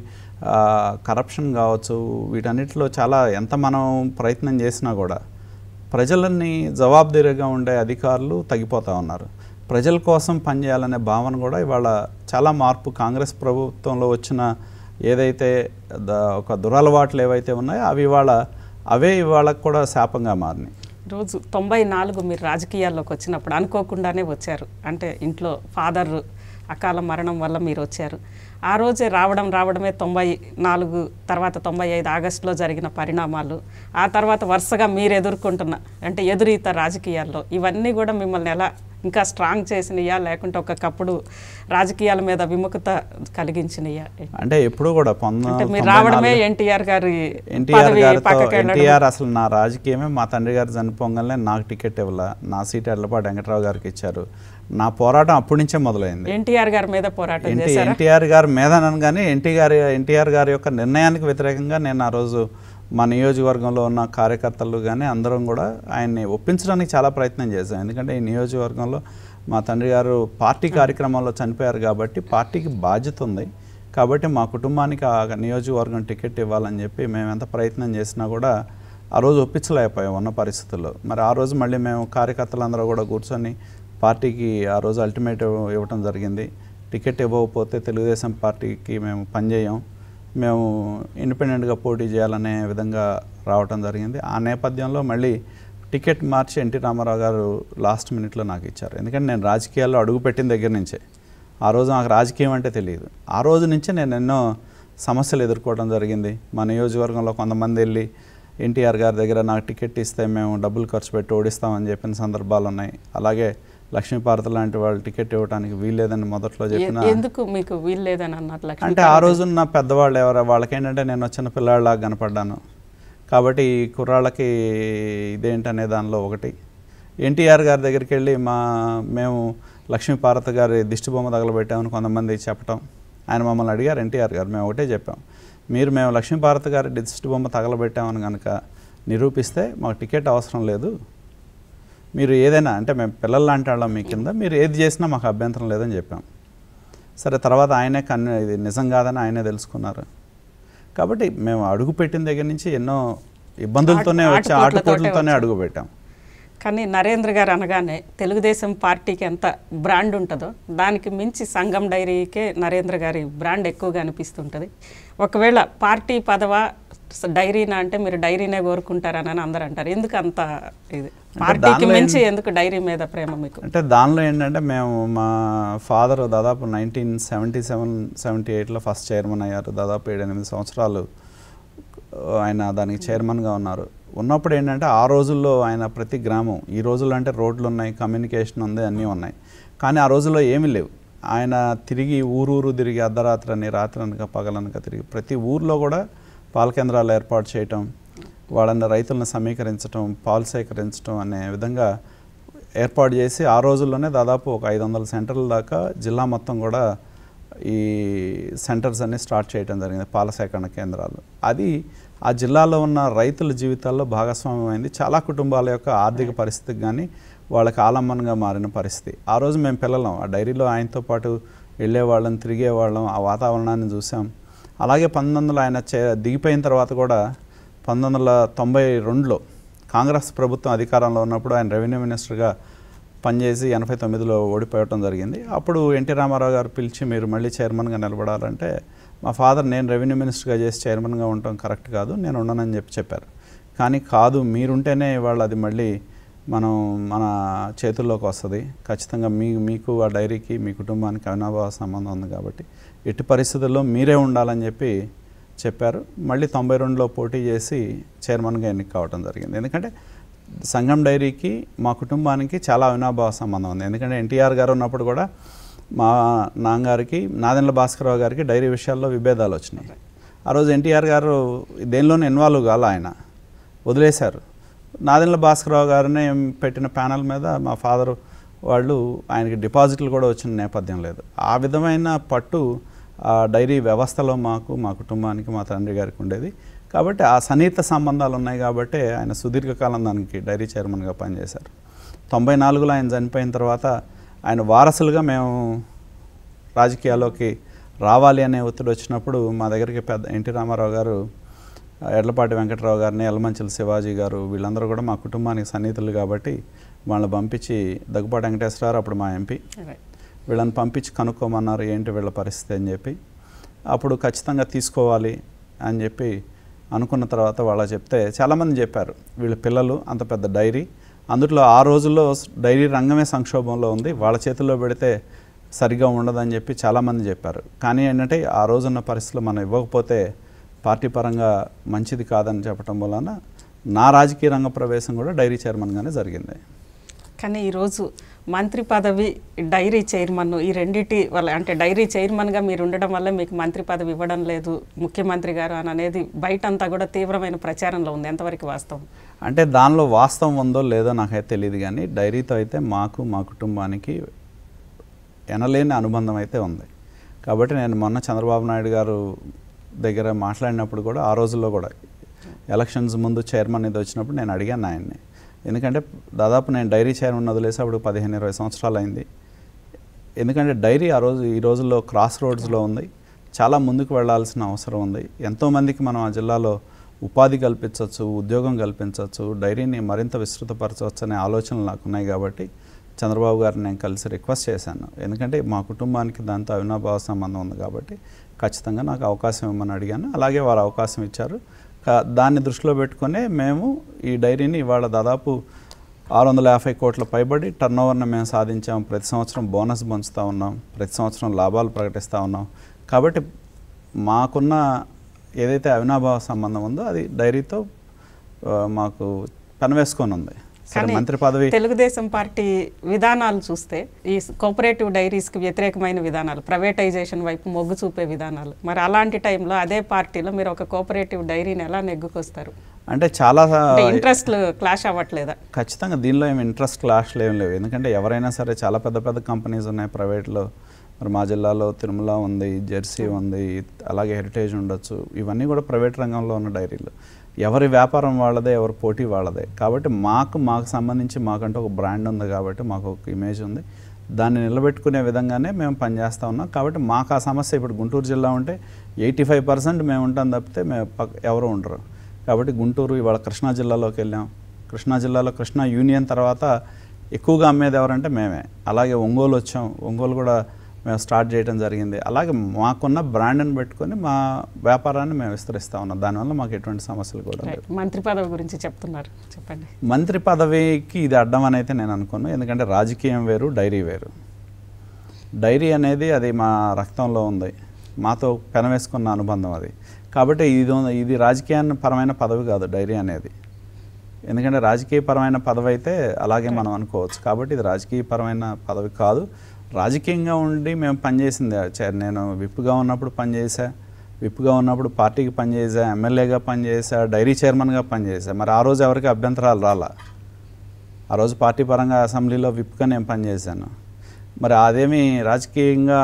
కరప్షన్ కావచ్చు వీటన్నిటిలో చాలా ఎంత మనం ప్రయత్నం చేసినా కూడా ప్రజలని జవాబుదారీగా ఉండే అధికారులు తగ్గిపోతూ ఉన్నారు ప్రజల కోసం పనిచేయాలనే భావన కూడా ఇవాళ చాలా మార్పు కాంగ్రెస్ ప్రభుత్వంలో వచ్చిన ఏదైతే ద- ఒక దురలవాట్లు ఏవైతే ఉన్నాయో అవి ఇవాళ అవే ఇవాళ కూడా శాపంగా మారినాయి రోజు తొంభై నాలుగు మీరు రాజకీయాల్లోకి వచ్చినప్పుడు అనుకోకుండానే వచ్చారు అంటే ఇంట్లో ఫాదర్ అకాల మరణం వల్ల మీరు వచ్చారు ఆ రోజే రావడం రావడమే తొంభై నాలుగు తర్వాత తొంభై ఐదు ఆగస్టులో జరిగిన పరిణామాలు ఆ తర్వాత వరుసగా మీరు ఎదుర్కొంటున్న అంటే ఎదురీత రాజకీయాల్లో ఇవన్నీ కూడా మిమ్మల్ని ఎలా ఇంకా స్ట్రాంగ్ చేసినయా లేకుంటే ఒకప్పుడు రాజకీయాల మీద విముఖత కలిగించినయా అంటే ఎప్పుడు కూడా అంటే పంతొమ్మిది మీరు రావడమే ఎన్టీఆర్ గారి ఎన్టీఆర్ పదవి గారితో పక్కకి వెళ్ళడం ఎన్టీఆర్ అసలు నా రాజకీయమే మా తండ్రి గారు చనిపోగానే నాకు టికెట్ ఇవ్వాల నా సీట్ ఎడ్లపాటి వెంకట్రావు గారికి ఇచ్చారు నా పోరాటం అప్పటి నుంచే మొదలైంది ఎన్టీఆర్ గారి మీద పోరాటం ఎన్టీ చేశారా ఎన్టీఆర్ గారు మీద అనగానే ఎన్టీ గారి ఎన్టీఆర్ గారి యొక్క నిర్ణయానికి వ్యతిరేకంగా నేను ఆ రోజు మా నియోజకవర్గంలో ఉన్న కార్యకర్తలు కానీ అందరం కూడా ఆయన్ని ఒప్పించడానికి చాలా ప్రయత్నం చేశాం ఎందుకంటే ఈ నియోజకవర్గంలో మా తండ్రి గారు పార్టీ కార్యక్రమంలో చనిపోయారు కాబట్టి పార్టీకి బాధ్యత ఉంది కాబట్టి మా కుటుంబానికి ఆ నియోజకవర్గం టికెట్ ఇవ్వాలని చెప్పి మేము ఎంత ప్రయత్నం చేసినా కూడా ఆ రోజు ఒప్పించలేకపోయాం ఉన్న పరిస్థితుల్లో మరి ఆ రోజు మళ్ళీ మేము కార్యకర్తలందరూ కూడా కూర్చొని పార్టీకి ఆ రోజు అల్టిమేట్ ఇవ్వటం జరిగింది టికెట్ ఇవ్వకపోతే తెలుగుదేశం పార్టీకి మేము పనిచేయం మేము ఇండిపెండెంట్గా పోటీ చేయాలనే విధంగా రావటం జరిగింది ఆ నేపథ్యంలో మళ్ళీ టికెట్ మార్చి ఎన్టీ రామారావు గారు లాస్ట్ మినిట్లో నాకు ఇచ్చారు ఎందుకంటే నేను రాజకీయాల్లో అడుగుపెట్టిన దగ్గర నుంచే ఆ రోజు నాకు రాజకీయం అంటే తెలియదు ఆ రోజు నుంచే నేను ఎన్నో సమస్యలు ఎదుర్కోవడం జరిగింది మా నియోజకవర్గంలో కొంతమంది వెళ్ళి ఎన్టీఆర్ గారి దగ్గర నాకు టికెట్ ఇస్తే మేము డబ్బులు ఖర్చు పెట్టి ఓడిస్తామని చెప్పిన సందర్భాలు ఉన్నాయి అలాగే లక్ష్మీపార్వతి లాంటి వాళ్ళు టికెట్ ఇవ్వడానికి వీల్లేదని మొదట్లో చెప్పిన ఎ- ఎందుకు మీకు వీల్లేదని అన్నారు లక్ష్మీ అంటే ఆ రోజున్న పెద్దవాళ్ళు ఎవరు వాళ్ళకి ఏంటంటే నేను వచ్చిన పిల్లాడిలాగా కనపడ్డాను కాబట్టి ఈ కుర్రాళ్ళకి ఇదేంటనే దానిలో ఒకటి ఎన్టీఆర్ గారి దగ్గరికి వెళ్ళి మా మేము లక్ష్మీపార్వతి గారి దిష్టి బొమ్మ తగలబెట్టామని కొంతమంది చెప్పటం ఆయన మమ్మల్ని అడిగారు ఎన్టీఆర్ గారు మేము ఒకటే చెప్పాం మీరు మేము లక్ష్మీపార్వతి గారి దిష్టి బొమ్మ తగలబెట్టామని కనుక నిరూపిస్తే మాకు టికెట్ అవసరం లేదు మీరు ఏదైనా అంటే మేము పిల్లలు లాంటి వాళ్ళం మీ కింద మీరు ఏది చేసినా మాకు అభ్యంతరం లేదని చెప్పాం సరే తర్వాత ఆయనే కన్ను ఇది నిజం కాదని ఆయనే తెలుసుకున్నారు కాబట్టి మేము అడుగు పెట్టిన దగ్గర నుంచి ఎన్నో ఇబ్బందులతోనే ఆటు- వచ్చి ఆటుపోట్లతోటే ఆటుపోట్లతోనే వచ్చాం. అడుగు పెట్టాం కానీ నరేంద్ర గారు అనగానే తెలుగుదేశం పార్టీకి ఎంత బ్రాండ్ ఉంటుందో దానికి మించి సంఘం డైరీకే నరేంద్ర గారి బ్రాండ్ ఎక్కువగా అనిపిస్తుంటుంది ఒకవేళ పార్టీ పదవ స- డైరీనా అంటే మీరు డైరీనే కోరుకుంటారని అందరూ అంటారు ఎందుకు అంత ఇది పార్టీకి దానిలో మించి ఎందుకు డైరీ మీద ప్రేమ మీకు అంటే దానిలో ఏంటంటే మేము మా ఫాదర్ దాదాపు నైన్టీన్ సెవెంటీ సెవెన్ సెవెంటీ ఎయిట్లో ఫస్ట్ చైర్మన్ అయ్యారు దాదాపు ఏడెనిమిది సంవత్సరాలు ఆయన దానికి చైర్మన్గా ఉన్నారు ఉన్నప్పుడు ఏంటంటే ఆ రోజుల్లో ఆయన ప్రతి గ్రామం ఈ రోజుల్లో అంటే రోడ్లు ఉన్నాయి కమ్యూనికేషన్ ఉంది అన్నీ ఉన్నాయి కానీ ఆ రోజుల్లో ఏమీ లేవు ఆయన తిరిగి ఊరూరు తిరిగి అర్ధరాత్రి అని రాత్రి అనక పగలనక తిరిగి ప్రతి ఊర్లో కూడా పాల కేంద్రాలు ఏర్పాటు చేయటం వాళ్ళని రైతులను సమీకరించడం పాలు సేకరించడం అనే విధంగా ఏర్పాటు చేసి ఆ రోజుల్లోనే దాదాపు ఒక ఐదు వందల సెంటర్ల దాకా జిల్లా మొత్తం కూడా ఈ సెంటర్స్ అన్ని స్టార్ట్ చేయడం జరిగింది పాల సేకరణ కేంద్రాలు అది ఆ జిల్లాలో ఉన్న రైతుల జీవితాల్లో భాగస్వామ్యమైంది చాలా కుటుంబాల యొక్క ఆర్థిక పరిస్థితికి కానీ వాళ్ళకి ఆలంబనగా మారిన పరిస్థితి ఆ రోజు మేము పిల్లలం ఆ డైరీలో ఆయనతో పాటు వెళ్ళేవాళ్ళం తిరిగేవాళ్ళం ఆ వాతావరణాన్ని చూసాం అలాగే పంతొమ్మిది వందల ఆయన చే దిగిపోయిన తర్వాత కూడా పంతొమ్మిది వందల తొంభై రెండులో కాంగ్రెస్ ప్రభుత్వం అధికారంలో ఉన్నప్పుడు ఆయన రెవెన్యూ మినిస్టర్గా పనిచేసి ఎనభై తొమ్మిదిలో ఓడిపోవటం జరిగింది అప్పుడు ఎన్టీ రామారావు గారు పిలిచి మీరు మళ్ళీ చైర్మన్గా నిలబడాలంటే మా ఫాదర్ నేను రెవెన్యూ మినిస్టర్గా చేసి చైర్మన్గా ఉండటం కరెక్ట్ కాదు నేను ఉండనని చెప్పి చెప్పారు కానీ కాదు మీరుంటేనే ఇవాళ అది మళ్ళీ మనం మన చేతుల్లోకి వస్తుంది ఖచ్చితంగా మీ మీకు ఆ డైరీకి మీ కుటుంబానికి అవినాభావ సంబంధం ఉంది కాబట్టి ఎట్టి పరిస్థితుల్లో మీరే ఉండాలని చెప్పి చెప్పారు మళ్ళీ తొంభై రెండులో పోటీ చేసి చైర్మన్గా ఎన్నిక కావడం జరిగింది ఎందుకంటే సంఘం డైరీకి మా కుటుంబానికి చాలా అవినాభావ సంబంధం ఉంది ఎందుకంటే ఎన్టీఆర్ గారు ఉన్నప్పుడు కూడా మా నాన్నగారికి నాదెండ్ల భాస్కరరావు గారికి డైరీ విషయాల్లో విభేదాలు వచ్చినాయి ఆ రోజు ఎన్టీఆర్ గారు దేనిలోనూ ఇన్వాల్వ్ కాల ఆయన వదిలేశారు నాదెండ్ల భాస్కరరావు గారిని పెట్టిన ప్యానల్ మీద మా ఫాదర్ వాళ్ళు ఆయనకి డిపాజిట్లు కూడా వచ్చిన నేపథ్యం లేదు ఆ విధమైన పట్టు ఆ డైరీ వ్యవస్థలో మాకు మా కుటుంబానికి మా తండ్రి గారికి ఉండేది కాబట్టి ఆ సన్నిహిత సంబంధాలు ఉన్నాయి కాబట్టి ఆయన సుదీర్ఘకాలం దానికి డైరీ చైర్మన్గా పనిచేశారు తొంభై నాలుగులో ఆయన చనిపోయిన తర్వాత ఆయన వారసులుగా మేము రాజకీయాల్లోకి రావాలి అనే ఒత్తిడి వచ్చినప్పుడు మా దగ్గరికి పెద్ద ఎన్టీ రామారావు గారు ఎడ్లపాటి వెంకటరావు గారిని ఎలమంచిల శివాజీ గారు వీళ్ళందరూ కూడా మా కుటుంబానికి సన్నిహితులు కాబట్టి వాళ్ళని పంపించి దగ్గుపాటి వెంకటేశ్వరరావు అప్పుడు మా ఎంపీ వీళ్ళని పంపించి కనుక్కోమన్నారు ఏంటి వీళ్ళ పరిస్థితి అని చెప్పి అప్పుడు ఖచ్చితంగా తీసుకోవాలి అని చెప్పి అనుకున్న తర్వాత వాళ్ళ చెప్తే చాలామంది చెప్పారు వీళ్ళ పిల్లలు అంత పెద్ద డైరీ అందులో ఆ రోజుల్లో డైరీ రంగమే సంక్షోభంలో ఉంది వాళ్ళ చేతుల్లో పెడితే సరిగా ఉండదని చెప్పి చాలామంది చెప్పారు కానీ ఏంటంటే ఆ రోజున్న పరిస్థితులు మనం ఇవ్వకపోతే పార్టీ పరంగా మంచిది కాదని చెప్పడం వలన నా రాజకీయ రంగ ప్రవేశం కూడా డైరీ చైర్మన్గానే జరిగింది కానీ ఈరోజు మంత్రి పదవి డైరీ చైర్మన్ ఈ రెండిటి వల్ల అంటే డైరీ చైర్మన్గా మీరు ఉండడం వల్ల మీకు మంత్రి పదవి ఇవ్వడం లేదు ముఖ్యమంత్రి గారు అని అనేది బయట అంతా కూడా తీవ్రమైన ప్రచారంలో ఉంది ఎంతవరకు వాస్తవం అంటే దానిలో వాస్తవం ఉందో లేదో నాకైతే తెలియదు కానీ డైరీతో అయితే మాకు మా కుటుంబానికి ఎనలేని అనుబంధం అయితే ఉంది కాబట్టి నేను మొన్న చంద్రబాబు నాయుడు గారు దగ్గర మాట్లాడినప్పుడు కూడా ఆ రోజుల్లో కూడా ఎలక్షన్స్ ముందు చైర్మన్ ఇది వచ్చినప్పుడు నేను అడిగాను ఆయన్ని ఎందుకంటే దాదాపు నేను డైరీ చైర్మన్ వదిలేసి అప్పుడు పదిహేను ఇరవై సంవత్సరాలు అయింది ఎందుకంటే డైరీ ఆ రోజు ఈ రోజుల్లో క్రాస్ రోడ్స్లో ఉంది చాలా ముందుకు వెళ్ళాల్సిన అవసరం ఉంది ఎంతోమందికి మనం ఆ జిల్లాలో ఉపాధి కల్పించవచ్చు ఉద్యోగం కల్పించవచ్చు డైరీని మరింత విస్తృతపరచవచ్చు అనే ఆలోచనలు నాకు ఉన్నాయి కాబట్టి చంద్రబాబు గారిని నేను కలిసి రిక్వెస్ట్ చేశాను ఎందుకంటే మా కుటుంబానికి దాంతో అవినాభావ సంబంధం ఉంది కాబట్టి ఖచ్చితంగా నాకు అవకాశం ఇవ్వమని అడిగాను అలాగే వారు అవకాశం ఇచ్చారు కా- దాన్ని దృష్టిలో పెట్టుకునే మేము ఈ డైరీని ఇవాళ దాదాపు ఆరు వందల యాభై కోట్ల పైబడి టర్న్ ఓవర్ని మేము సాధించాం ప్రతి సంవత్సరం బోనస్ పంచుతూ ఉన్నాం ప్రతి సంవత్సరం లాభాలు ప్రకటిస్తూ ఉన్నాం కాబట్టి మాకున్న ఏదైతే అవినాభావ సంబంధం ఉందో అది డైరీతో ఆ, మాకు పనివేసుకొని ఉంది సరే కానీ మంత్రి పదవి తెలుగుదేశం పార్టీ విధానాలు చూస్తే ఈ కోఆపరేటివ్ డైరీస్కి వ్యతిరేకమైన విధానాలు ప్రైవేటైజేషన్ వైపు మొగ్గు చూపే విధానాలు మరి అలాంటి టైంలో అదే పార్టీలో మీరు ఒక కోఆపరేటివ్ డైరీని ఎలా నెగ్గుకొస్తారు అంటే చాలా అంటే ఇంట్రెస్ట్లు క్లాష్ అవ్వట్లేదా ఖచ్చితంగా దీనిలో ఏమి ఇంట్రెస్ట్ క్లాష్లు ఏం లేవు ఎందుకంటే ఎవరైనా సరే చాలా పెద్ద పెద్ద కంపెనీస్ ఉన్నాయి ప్రైవేట్లో మరి మా జిల్లాలో తిరుమల ఉంది జెర్సీ ఉంది అలాగే హెరిటేజ్ ఉండొచ్చు ఇవన్నీ కూడా ప్రైవేట్ రంగంలో ఉన్న డైరీలు ఎవరి వ్యాపారం వాళ్ళదే ఎవరి పోటీ వాళ్ళదే కాబట్టి మాకు మాకు సంబంధించి మాకంటూ ఒక బ్రాండ్ ఉంది కాబట్టి మాకు ఒక ఇమేజ్ ఉంది దాన్ని నిలబెట్టుకునే విధంగానే మేము పనిచేస్తూ ఉన్నాం కాబట్టి మాకు ఆ సమస్య ఇప్పుడు గుంటూరు జిల్లా ఉంటే ఎయిటీ ఫైవ్ పర్సెంట్ మేము ఉంటాం తప్పితే మేము పక్క ఎవరు ఉండరు కాబట్టి గుంటూరు ఇవాళ కృష్ణా జిల్లాలోకి వెళ్ళాం కృష్ణా జిల్లాలో కృష్ణా యూనియన్ తర్వాత ఎక్కువగా అమ్మేది ఎవరంటే మేమే అలాగే ఒంగోలు వచ్చాం ఒంగోలు కూడా మేము స్టార్ట్ చేయడం జరిగింది అలాగే మాకున్న బ్రాండ్ని పెట్టుకొని మా వ్యాపారాన్ని మేము విస్తరిస్తూ ఉన్నాం దానివల్ల మాకు ఎటువంటి సమస్యలు కూడా లేవు రైట్. మంత్రి పదవి గురించి చెప్తున్నారు చెప్పండి మంత్రి పదవికి ఇది అడ్డం అని అయితే నేను అనుకోను ఎందుకంటే రాజకీయం వేరు డైరీ వేరు డైరీ అనేది అది మా రక్తంలో ఉంది మాతో పెనవేసుకున్న అనుబంధం అది కాబట్టి ఇది ఇది రాజకీయ పరమైన పదవి కాదు డైరీ అనేది ఎందుకంటే రాజకీయపరమైన పదవి అయితే అలాగే మనం అనుకోవచ్చు కాబట్టి ఇది రాజకీయపరమైన పదవి కాదు రాజకీయంగా ఉండి మేము పనిచేసింది చే- నేను విప్గా ఉన్నప్పుడు పనిచేసా విప్గా ఉన్నప్పుడు పార్టీకి పనిచేసా ఎమ్మెల్యేగా పనిచేసా డైరీ చైర్మన్గా పనిచేసా మరి ఆ రోజు ఎవరికి అభ్యంతరాలు రాలా ఆ రోజు పార్టీ పరంగా అసెంబ్లీలో విప్గా నేను పనిచేశాను మరి అదేమి రాజకీయంగా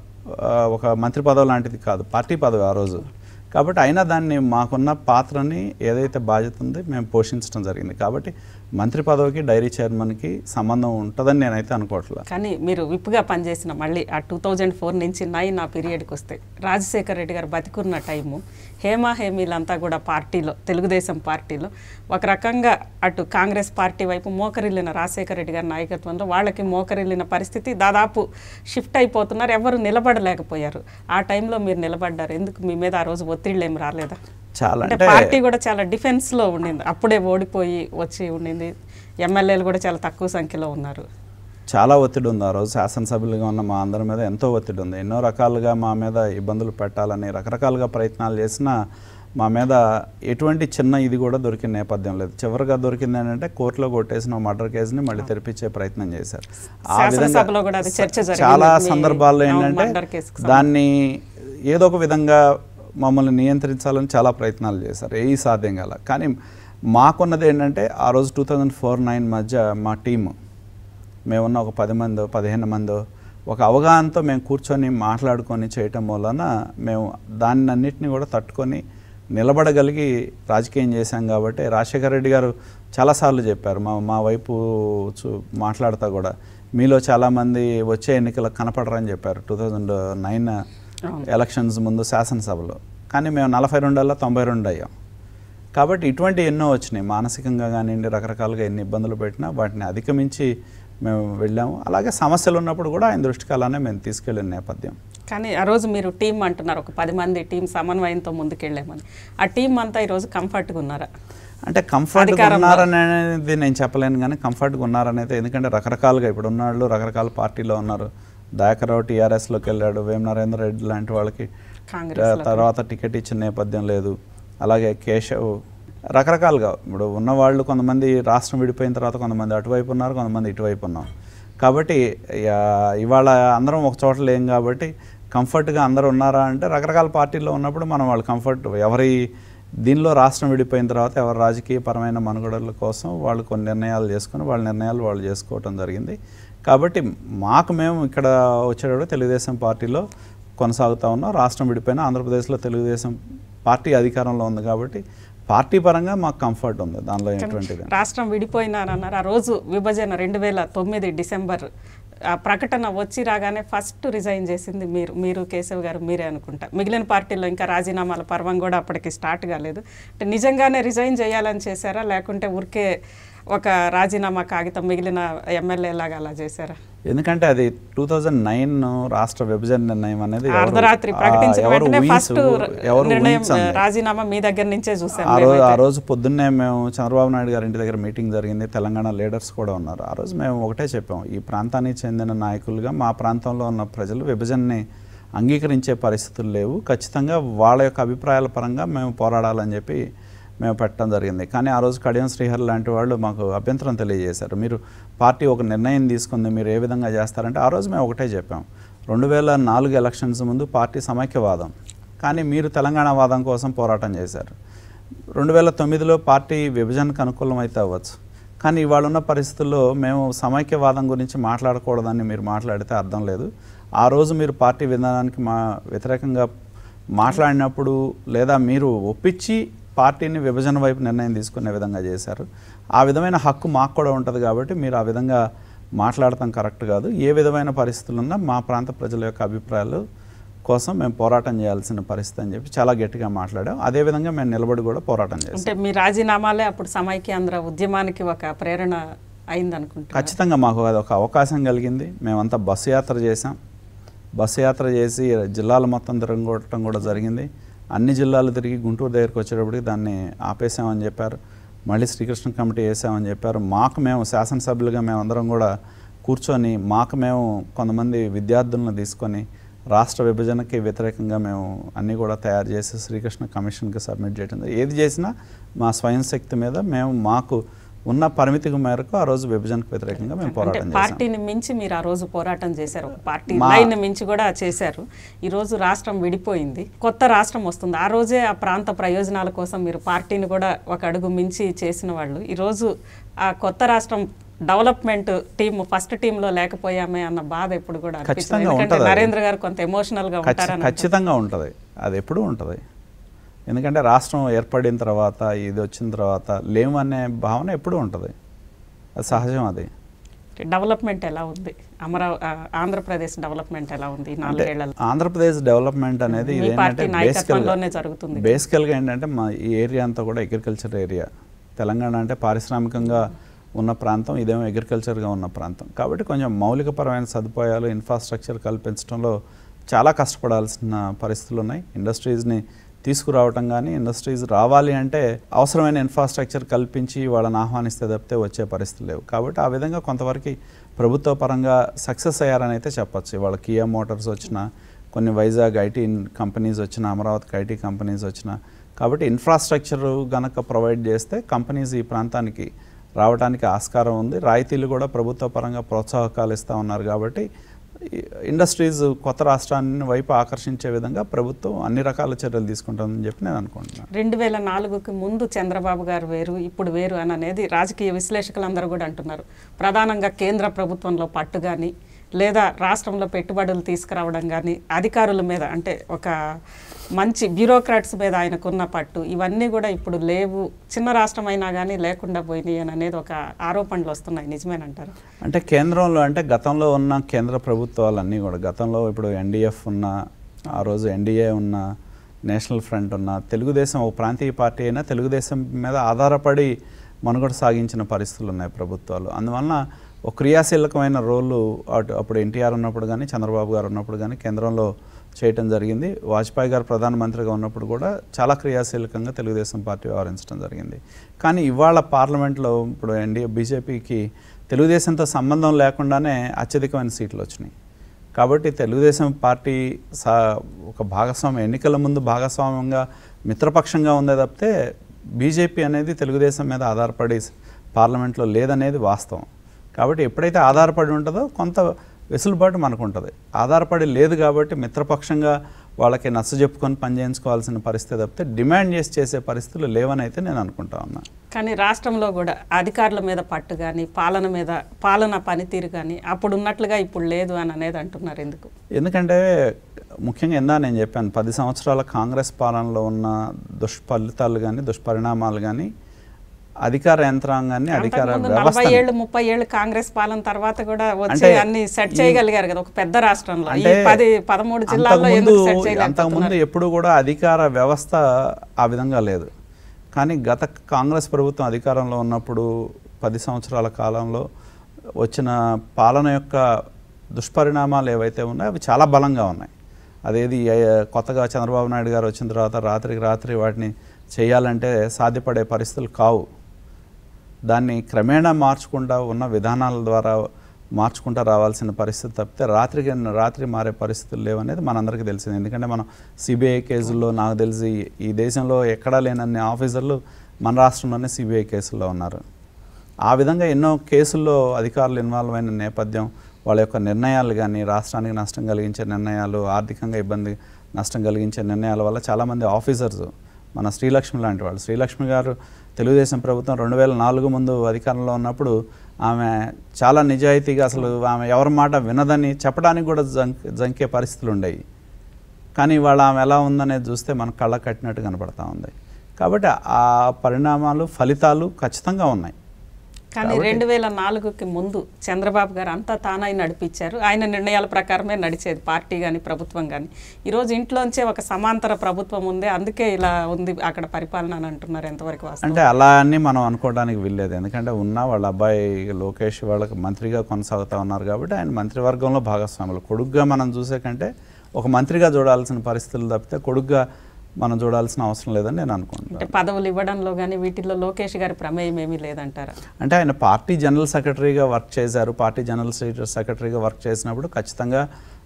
ఆ, ఒక మంత్రి పదవి లాంటిది కాదు పార్టీ పదవి ఆ రోజు కాబట్టి అయినా దాన్ని మాకున్న పాత్రని ఏదైతే బాధ్యత ఉందో మేము పోషించడం జరిగింది కాబట్టి మంత్రి పదవికి డైరీ చైర్మన్కి సంబంధం ఉంటుందని నేనైతే అనుకోవట్లేదు కానీ మీరు విప్పుగా పనిచేసిన మళ్ళీ ఆ టూ థౌజండ్ ఫోర్ నుంచి నైన్ ఆ పీరియడ్కి వస్తే రాజశేఖర రెడ్డి గారు బతికున్న టైము హేమా హేమీలంతా కూడా పార్టీలో తెలుగుదేశం పార్టీలో ఒక రకంగా అటు కాంగ్రెస్ పార్టీ వైపు మోకరిల్లిన రాజశేఖర రెడ్డి గారి నాయకత్వంలో వాళ్ళకి మోకరిల్లిన పరిస్థితి దాదాపు షిఫ్ట్ అయిపోతున్నారు ఎవరు నిలబడలేకపోయారు ఆ టైంలో మీరు నిలబడ్డారు ఎందుకు మీ మీద ఆ రోజు ఒత్తిళ్ళు ఏమి రాలేదా చాలా అంటే అంటే పార్టీ కూడా చాలా డిఫెన్స్లో ఉండింది అప్పుడే ఓడిపోయి వచ్చి ఉండింది ఎమ్మెల్యేలు కూడా చాలా తక్కువ సంఖ్యలో ఉన్నారు చాలా ఒత్తిడి ఉంది ఆ రోజు శాసనసభ్యులుగా ఉన్న మా అందరి మీద ఎంతో ఒత్తిడి ఉంది ఎన్నో రకాలుగా మా మీద ఇబ్బందులు పెట్టాలని రకరకాలుగా ప్రయత్నాలు చేసినా మా మీద ఎటువంటి చిన్న ఇది కూడా దొరికిన నేపథ్యం లేదు చివరిగా దొరికింది ఏంటంటే కోర్టులో కొట్టేసిన మర్డర్ కేసుని మళ్ళీ తెరిపించే ప్రయత్నం చేశారు ఆ శాసనసభలో కూడా అది చర్చ జరిగింది. చాలా మీ- సందర్భాల్లో అవును, ఏంటంటే murder కేసుకు దాన్ని ఏదో ఒక విధంగా మమ్మల్ని నియంత్రించాలని చాలా ప్రయత్నాలు చేశారు ఏ సాధ్యం కాల కానీ మాకున్నది ఏంటంటే ఆ రోజు టూ థౌజండ్ ఫోర్ నైన్ మధ్య మా టీము మేమున్న ఒక పది మందో పదిహేను మందో ఒక అవగాహనతో మేము కూర్చొని మాట్లాడుకొని చేయటం వలన మేము దాన్ని అన్నిటిని కూడా తట్టుకొని నిలబడగలిగి రాజకీయం చేశాం కాబట్టి రాజశేఖర రెడ్డి గారు చాలాసార్లు చెప్పారు మా మా వైపు చూ మాట్లాడుతూ కూడా మీలో చాలామంది వచ్చే ఎన్నికలకు కనపడరని చెప్పారు టూ థౌజండ్ నైన్ అవును. ఎలక్షన్స్ ముందు శాసనసభలో కానీ మేము నలభై రెండల్లో తొంభై రెండు అయ్యాం కాబట్టి ఇటువంటి ఎన్నో వచ్చినాయి మానసికంగా కానివ్వండి రకరకాలుగా ఎన్ని ఇబ్బందులు పెట్టినా వాటిని అధిగమించి మేము వెళ్ళాము అలాగే సమస్యలు ఉన్నప్పుడు కూడా ఆయన దృష్టికి అలానే మేము తీసుకెళ్ళిన నేపథ్యం కానీ ఆ రోజు మీరు టీం అంటున్నారు ఒక పది మంది టీం సమన్వయంతో ముందుకెళ్ళామని ఆ టీం అంతా ఈరోజు కంఫర్ట్గా ఉన్నారా అంటే కంఫర్ట్గా అధికారంలో- ఉన్నారనేది నేను చెప్పలేను కానీ కంఫర్ట్గా ఉన్నారనేది ఎందుకంటే రకరకాలుగా ఇప్పుడు ఉన్న వాళ్ళు రకరకాల పార్టీలో ఉన్నారు దయాకరావు టీఆర్ఎస్లోకి వెళ్ళాడు వేమ నరేంద్ర రెడ్డి లాంటి వాళ్ళకి కాంగ్రెస్ తర్వాత టికెట్ ఇచ్చిన నేపథ్యం లేదు అలాగే కేశవ్ రకరకాలుగా ఇప్పుడు ఉన్నవాళ్ళు కొంతమంది రాష్ట్రం విడిపోయిన తర్వాత కొంతమంది అటువైపు ఉన్నారు కొంతమంది ఇటువైపు ఉన్నాం కాబట్టి యా- ఇవాళ అందరం ఒక చోట లేం కాబట్టి కంఫర్ట్గా అందరూ ఉన్నారా అంటే రకరకాల పార్టీల్లో ఉన్నప్పుడు మనం వాళ్ళు కంఫర్ట్ ఎవరి దీనిలో రాష్ట్రం విడిపోయిన తర్వాత ఎవరి రాజకీయ పరమైన మనుగడల కోసం వాళ్ళు కొన్ని నిర్ణయాలు చేసుకొని వాళ్ళ నిర్ణయాలు వాళ్ళు చేసుకోవటం జరిగింది కాబట్టి మాకు మేము ఇక్కడ వచ్చేటప్పుడు తెలుగుదేశం పార్టీలో కొనసాగుతా ఉన్నాం రాష్ట్రం విడిపోయిన ఆంధ్రప్రదేశ్లో తెలుగుదేశం పార్టీ అధికారంలో ఉంది కాబట్టి పార్టీ పరంగా మాకు కంఫర్ట్ ఉంది దానిలో ఎటువంటిది రాష్ట్రం విడిపోయినారన్నారు ఆ రోజు విభజన రెండు వేల తొమ్మిది డిసెంబర్ ఆ ప్రకటన వచ్చి రాగానే ఫస్ట్ రిజైన్ చేసింది మీరు మీరు కేశవ్ గారు మీరే అనుకుంటా మిగిలిన పార్టీలో ఇంకా రాజీనామాల పర్వం కూడా అప్పటికి స్టార్ట్ కాలేదు అంటే నిజంగానే రిజైన్ చేయాలని చేశారా లేకుంటే ఊరికే ఒక రాజీనామా కాగితం మిగిలిన ఎమ్మెల్యే లాగా అలా చేశారా ఎందుకంటే అది టూ థౌజండ్ నైన్ రాష్ట్ర విభజన నిర్ణయం అనేది ఎవరు- అర్ధరాత్రి ఆ, ప్రకటించిన ఎవరు వెంటనే ఊహించ- ఫస్ట్ ఎవరు నిర్ణయం ఊహించండి. రాజీనామా మీ దగ్గర నుంచే చూసాం ఆ రోజు ఆ మేమైతే. రోజు పొద్దున్నే మేము చంద్రబాబు నాయుడు గారి ఇంటి దగ్గర మీటింగ్ జరిగింది తెలంగాణ లీడర్స్ కూడా ఉన్నారు ఆ రోజు మేము ఒకటే చెప్పాం ఈ ప్రాంతానికి చెందిన నాయకులుగా మా ప్రాంతంలో ఉన్న ప్రజలు విభజనని అంగీకరించే పరిస్థితులు లేవు ఖచ్చితంగా వాళ్ళ యొక్క అభిప్రాయాల పరంగా మేము పోరాడాలని చెప్పి మేము పెట్టడం జరిగింది కానీ ఆ రోజు కడియం శ్రీహరి లాంటి వాళ్ళు మాకు అభ్యంతరం తెలియజేశారు మీరు పార్టీ ఒక నిర్ణయం తీసుకుంది మీరు ఏ విధంగా చేస్తారంటే ఆ రోజు మేము ఒకటే చెప్పాం రెండు వేల నాలుగు ఎలక్షన్స్ ముందు పార్టీ సమైక్యవాదం కానీ మీరు తెలంగాణ వాదం కోసం పోరాటం చేశారు రెండు వేల తొమ్మిదిలో పార్టీ విభజనకు అనుకూలం అయితే అవ్వచ్చు కానీ ఇవాళ ఉన్న పరిస్థితుల్లో మేము సమైక్యవాదం గురించి మాట్లాడకూడదని మీరు మాట్లాడితే అర్థం లేదు ఆ రోజు మీరు పార్టీ విధానానికి మా వ్యతిరేకంగా మాట్లాడినప్పుడు లేదా మీరు ఒప్పించి పార్టీని విభజన వైపు నిర్ణయం తీసుకునే విధంగా చేశారు ఆ విధమైన హక్కు మాకు కూడా ఉంటుంది కాబట్టి మీరు ఆ విధంగా మాట్లాడటం కరెక్ట్ కాదు ఏ విధమైన పరిస్థితులు ఉన్నా మా ప్రాంత ప్రజల యొక్క అభిప్రాయాలు కోసం మేము పోరాటం చేయాల్సిన పరిస్థితి అని చెప్పి చాలా గట్టిగా మాట్లాడాం అదేవిధంగా మేము నిలబడి కూడా పోరాటం చేస్తాం అంటే మీ రాజీనామాలే అప్పుడు సమైక్యాంధ్ర ఉద్యమానికి ఒక ప్రేరణ అయింది అనుకుంటా ఖచ్చితంగా మాకు అది ఒక అవకాశం కలిగింది మేమంతా బస్సు యాత్ర చేసాం బస్సు యాత్ర చేసి జిల్లాలు మొత్తం తిరగొట్టడం కూడా జరిగింది అన్ని జిల్లాలు తిరిగి గుంటూరు దగ్గరికి వచ్చేటప్పటికి దాన్ని ఆపేసామని చెప్పారు మళ్ళీ శ్రీకృష్ణ కమిటీ వేసామని చెప్పారు మాకు మేము శాసనసభ్యులుగా మేమందరం కూడా కూర్చొని మాకు మేము కొంతమంది విద్యార్థులను తీసుకొని రాష్ట్ర విభజనకి వ్యతిరేకంగా మేము అన్నీ కూడా తయారు చేసి శ్రీకృష్ణ కమిషన్కి సబ్మిట్ చేయడం ఏది చేసినా మా స్వయం శక్తి మీద మేము మాకు ఉన్న పరిమితి మేరకు ఆ రోజు విభజనకు వ్యతిరేకంగా మేము అంటే పోరాటం చేశాం పార్టీని మించి మీరు ఆ రోజు పోరాటం చేశారు ఒక పార్టీ మా- లైన్ మించి కూడా చేశారు ఈ రోజు రాష్ట్రం విడిపోయింది కొత్త రాష్ట్రం వస్తుంది ఆ రోజే ఆ ప్రాంత ప్రయోజనాల కోసం మీరు పార్టీని కూడా ఒక అడుగు మించి చేసిన వాళ్ళు ఈ రోజు ఆ కొత్త రాష్ట్రం డెవలప్మెంట్ టీం ఫస్ట్ టీంలో లేకపోయామే అన్న బాధ ఎప్పుడు కూడా అనిపిస్తుంది ఖచ్చితంగా ఎందుకంటే ఉంటది అది. నరేంద్ర గారు కొంత ఎమోషనల్ గా ఖచ్చి- ఉంటారని ఖచ్చితంగా ఉంటుంది అది ఎప్పుడూ ఉంటుంది ఎందుకంటే రాష్ట్రం ఏర్పడిన తర్వాత ఇది వచ్చిన తర్వాత లేము అనే భావన ఎప్పుడూ ఉంటుంది అది సహజం అది డెవలప్మెంట్ ఎలా ఉంది అమరావ ఆ, ఆంధ్రప్రదేశ్ డెవలప్మెంట్ ఎలా ఉంది ఈ అంటే నాలుగేళ్లలో ఆంధ్రప్రదేశ్ డెవలప్మెంట్ అనేది మీ పార్టీ ఇదేంటంటే బేసికల్గా నాయకత్వంలోనే జరుగుతుంది బేసికల్గా ఏంటంటే మా ఈ ఏరియా అంతా కూడా అగ్రికల్చర్ ఏరియా తెలంగాణ అంటే పారిశ్రామికంగా ఉన్న ప్రాంతం ఇదేమో అగ్రికల్చర్గా ఉన్న ప్రాంతం కాబట్టి కొంచెం మౌలికపరమైన సదుపాయాలు ఇన్ఫ్రాస్ట్రక్చర్ కల్పించడంలో చాలా కష్టపడాల్సిన పరిస్థితులు ఉన్నాయి ఇండస్ట్రీస్ని తీసుకురావటం కానీ ఇండస్ట్రీస్ రావాలి అంటే అవసరమైన ఇన్ఫ్రాస్ట్రక్చర్ కల్పించి వాళ్ళని ఆహ్వానిస్తే తప్పితే వచ్చే పరిస్థితులు లేవు కాబట్టి ఆ విధంగా కొంతవరకు ప్రభుత్వ పరంగా సక్సెస్ అయ్యారని అయితే చెప్పచ్చు ఇవాళ కియా మోటార్స్ వచ్చిన కొన్ని వైజాగ్ ఐటీ కంపెనీస్ వచ్చిన అమరావతికి ఐటీ కంపెనీస్ వచ్చిన కాబట్టి ఇన్ఫ్రాస్ట్రక్చర్ గనక ప్రొవైడ్ చేస్తే కంపెనీస్ ఈ ప్రాంతానికి రావడానికి ఆస్కారం ఉంది రాయితీలు కూడా ప్రభుత్వ పరంగా ప్రోత్సాహకాలు ఇస్తూ ఉన్నారు కాబట్టి ఈ ఇండస్ట్రీస్ కొత్త రాష్ట్రాన్ని వైపు ఆకర్షించే విధంగా ప్రభుత్వం అన్ని రకాల చర్యలు తీసుకుంటుందని చెప్పి నేను అనుకుంటున్నాను రెండు వేల నాలుగుకి ముందు చంద్రబాబు గారు వేరు ఇప్పుడు వేరు అని అనేది రాజకీయ విశ్లేషకులందరూ కూడా అంటున్నారు ప్రధానంగా కేంద్ర ప్రభుత్వంలో పట్టు కానీ లేదా రాష్ట్రంలో పెట్టుబడులు తీసుకురావడం కానీ అధికారుల మీద అంటే ఒక మంచి బ్యూరోక్రాట్స్ మీద ఆయనకున్న పట్టు ఇవన్నీ కూడా ఇప్పుడు లేవు చిన్న రాష్ట్రం అయినా కానీ లేకుండా పోయినాయి అని అనేది ఒక ఆరోపణలు వస్తున్నాయి నిజమేనంటారు అంటే కేంద్రంలో అంటే గతంలో ఉన్న కేంద్ర ప్రభుత్వాలన్నీ కూడా గతంలో ఇప్పుడు ఎన్డీఎఫ్ ఉన్న ఆ రోజు ఎన్డీఏ ఉన్న నేషనల్ ఫ్రంట్ ఉన్న తెలుగుదేశం ఒక ప్రాంతీయ పార్టీ అయినా తెలుగుదేశం మీద ఆధారపడి మనుగడ సాగించిన పరిస్థితులు ఉన్నాయి ప్రభుత్వాలు అందువలన ఒక క్రియాశీలకమైన రోలు అటు అప్పుడు ఎన్టీఆర్ ఉన్నప్పుడు కానీ చంద్రబాబు గారు ఉన్నప్పుడు కానీ కేంద్రంలో చేయటం జరిగింది వాజ్పేయి గారు ప్రధానమంత్రిగా ఉన్నప్పుడు కూడా చాలా క్రియాశీలకంగా తెలుగుదేశం పార్టీ వ్యవహరించడం జరిగింది కానీ ఇవాళ పార్లమెంట్లో ఇప్పుడు ఎన్డీఏ బీజేపీకి తెలుగుదేశంతో సంబంధం లేకుండానే అత్యధికమైన సీట్లు వచ్చినాయి కాబట్టి తెలుగుదేశం పార్టీ సా ఒక భాగస్వామ్యం ఎన్నికల ముందు భాగస్వామ్యంగా మిత్రపక్షంగా ఉందే తప్పితే బీజేపీ అనేది తెలుగుదేశం మీద ఆధారపడి పార్లమెంట్లో లేదనేది వాస్తవం కాబట్టి ఎప్పుడైతే ఆధారపడి ఉంటుందో కొంత వెసులుబాటు మనకు ఉంటుంది ఆధారపడి లేదు కాబట్టి మిత్రపక్షంగా వాళ్ళకి నచ్చ చెప్పుకొని పనిచేయించుకోవాల్సిన పరిస్థితి తప్పితే డిమాండ్ చేసి చేసే పరిస్థితులు లేవని అయితే నేను అనుకుంటా ఉన్నా కానీ రాష్ట్రంలో కూడా అధికారుల మీద పట్టు కానీ పాలన మీద పాలన పనితీరు కానీ అప్పుడు ఉన్నట్లుగా ఇప్పుడు లేదు అని అనేది అంటున్నారు ఎందుకు ఎందుకంటే ముఖ్యంగా ఎందా నేను చెప్పాను పది సంవత్సరాల కాంగ్రెస్ పాలనలో ఉన్న దుష్ఫలితాలు కానీ దుష్పరిణామాలు కానీ అధికార యంత్రాంగాన్ని అధికార అంతకుముందు నలభై వ్యవస్థ ఏళ్ళు ముప్పై ఏళ్ళు కాంగ్రెస్ పాలన తర్వాత కూడా వచ్చి అంటే అన్ని సెట్ చేయగలిగారు కదా ఒక పెద్ద రాష్ట్రంలో ఈ అంటే పది పదమూడు జిల్లాల్లో అంతకుముందు ఎందుకు సెట్ అంతకుముందు చేయలేకపోతున్నారు ఎప్పుడు కూడా అధికార వ్యవస్థ ఆ విధంగా లేదు కానీ గత కాంగ్రెస్ ప్రభుత్వం అధికారంలో ఉన్నప్పుడు పది సంవత్సరాల కాలంలో వచ్చిన పాలన యొక్క దుష్పరిణామాలు ఏవైతే ఉన్నాయో అవి చాలా బలంగా ఉన్నాయి అదేది ఏ, కొత్తగా చంద్రబాబు నాయుడు గారు వచ్చిన తర్వాత రాత్రికి రాత్రి వాటిని చేయాలంటే సాధ్యపడే పరిస్థితులు కావు దాన్ని క్రమేణా మార్చుకుంటా ఉన్న విధానాల ద్వారా మార్చుకుంటా రావాల్సిన పరిస్థితి తప్పితే రాత్రికి రాత్రి మారే పరిస్థితులు లేవనేది మనందరికీ తెలిసింది ఎందుకంటే మనం సిబిఐ కేసుల్లో నాకు తెలిసి ఈ దేశంలో ఎక్కడా లేనన్ని ఆఫీసర్లు మన రాష్ట్రంలోనే సిబిఐ కేసుల్లో ఉన్నారు ఆ విధంగా ఎన్నో కేసుల్లో అధికారులు ఇన్వాల్వ్ అయిన నేపథ్యం వాళ్ళ యొక్క నిర్ణయాలు కానీ రాష్ట్రానికి నష్టం కలిగించే నిర్ణయాలు ఆర్థికంగా ఇబ్బంది నష్టం కలిగించే నిర్ణయాల వల్ల చాలామంది ఆఫీసర్స్ మన శ్రీలక్ష్మి లాంటి వాళ్ళు శ్రీలక్ష్మి గారు తెలుగుదేశం ప్రభుత్వం రెండు వేల నాలుగు ముందు అధికారంలో ఉన్నప్పుడు ఆమె చాలా నిజాయితీగా అసలు ఆమె ఎవరి మాట వినదని చెప్పడానికి కూడా జంక్ జంకే పరిస్థితులు ఉండేవి కానీ ఇవాళ ఆమె ఎలా ఉందనేది చూస్తే మన కళ్ళ కట్టినట్టు కనపడతా ఉంది కాబట్టి ఆ పరిణామాలు ఫలితాలు ఖచ్చితంగా ఉన్నాయి కానీ రెండు వేల నాలుగుకి ముందు చంద్రబాబు గారు అంతా తానై నడిపించారు ఆయన నిర్ణయాల ప్రకారమే నడిచేది పార్టీ కానీ ప్రభుత్వం కానీ ఈరోజు ఇంట్లోంచే ఒక సమాంతర ప్రభుత్వం ఉంది అందుకే ఇలా ఉంది అక్కడ పరిపాలన అని అంటున్నారు ఎంతవరకు వాస్తవం అంటే అలా అని మనం అనుకోవడానికి వీల్లేదు ఎందుకంటే ఉన్న వాళ్ళ అబ్బాయి లోకేష్ వాళ్ళకి మంత్రిగా కొనసాగుతూ ఉన్నారు కాబట్టి ఆయన మంత్రివర్గంలో భాగస్వాములు కొడుగ్గా మనం చూసే కంటే ఒక మంత్రిగా చూడాల్సిన పరిస్థితులు తప్పితే కొడుగ్గా మనం చూడాల్సిన అవసరం లేదని నేను అనుకుంటున్నాను అంటే పదవులు ఇవ్వడంలో కానీ వీటిల్లో లోకేష్ గారి ప్రమేయం ఏమీ లేదంటారా అంటే ఆయన పార్టీ జనరల్ సెక్రటరీగా వర్క్ చేశారు పార్టీ జనరల్ సెక్రటరీగా వర్క్ చేసినప్పుడు ఖచ్చితంగా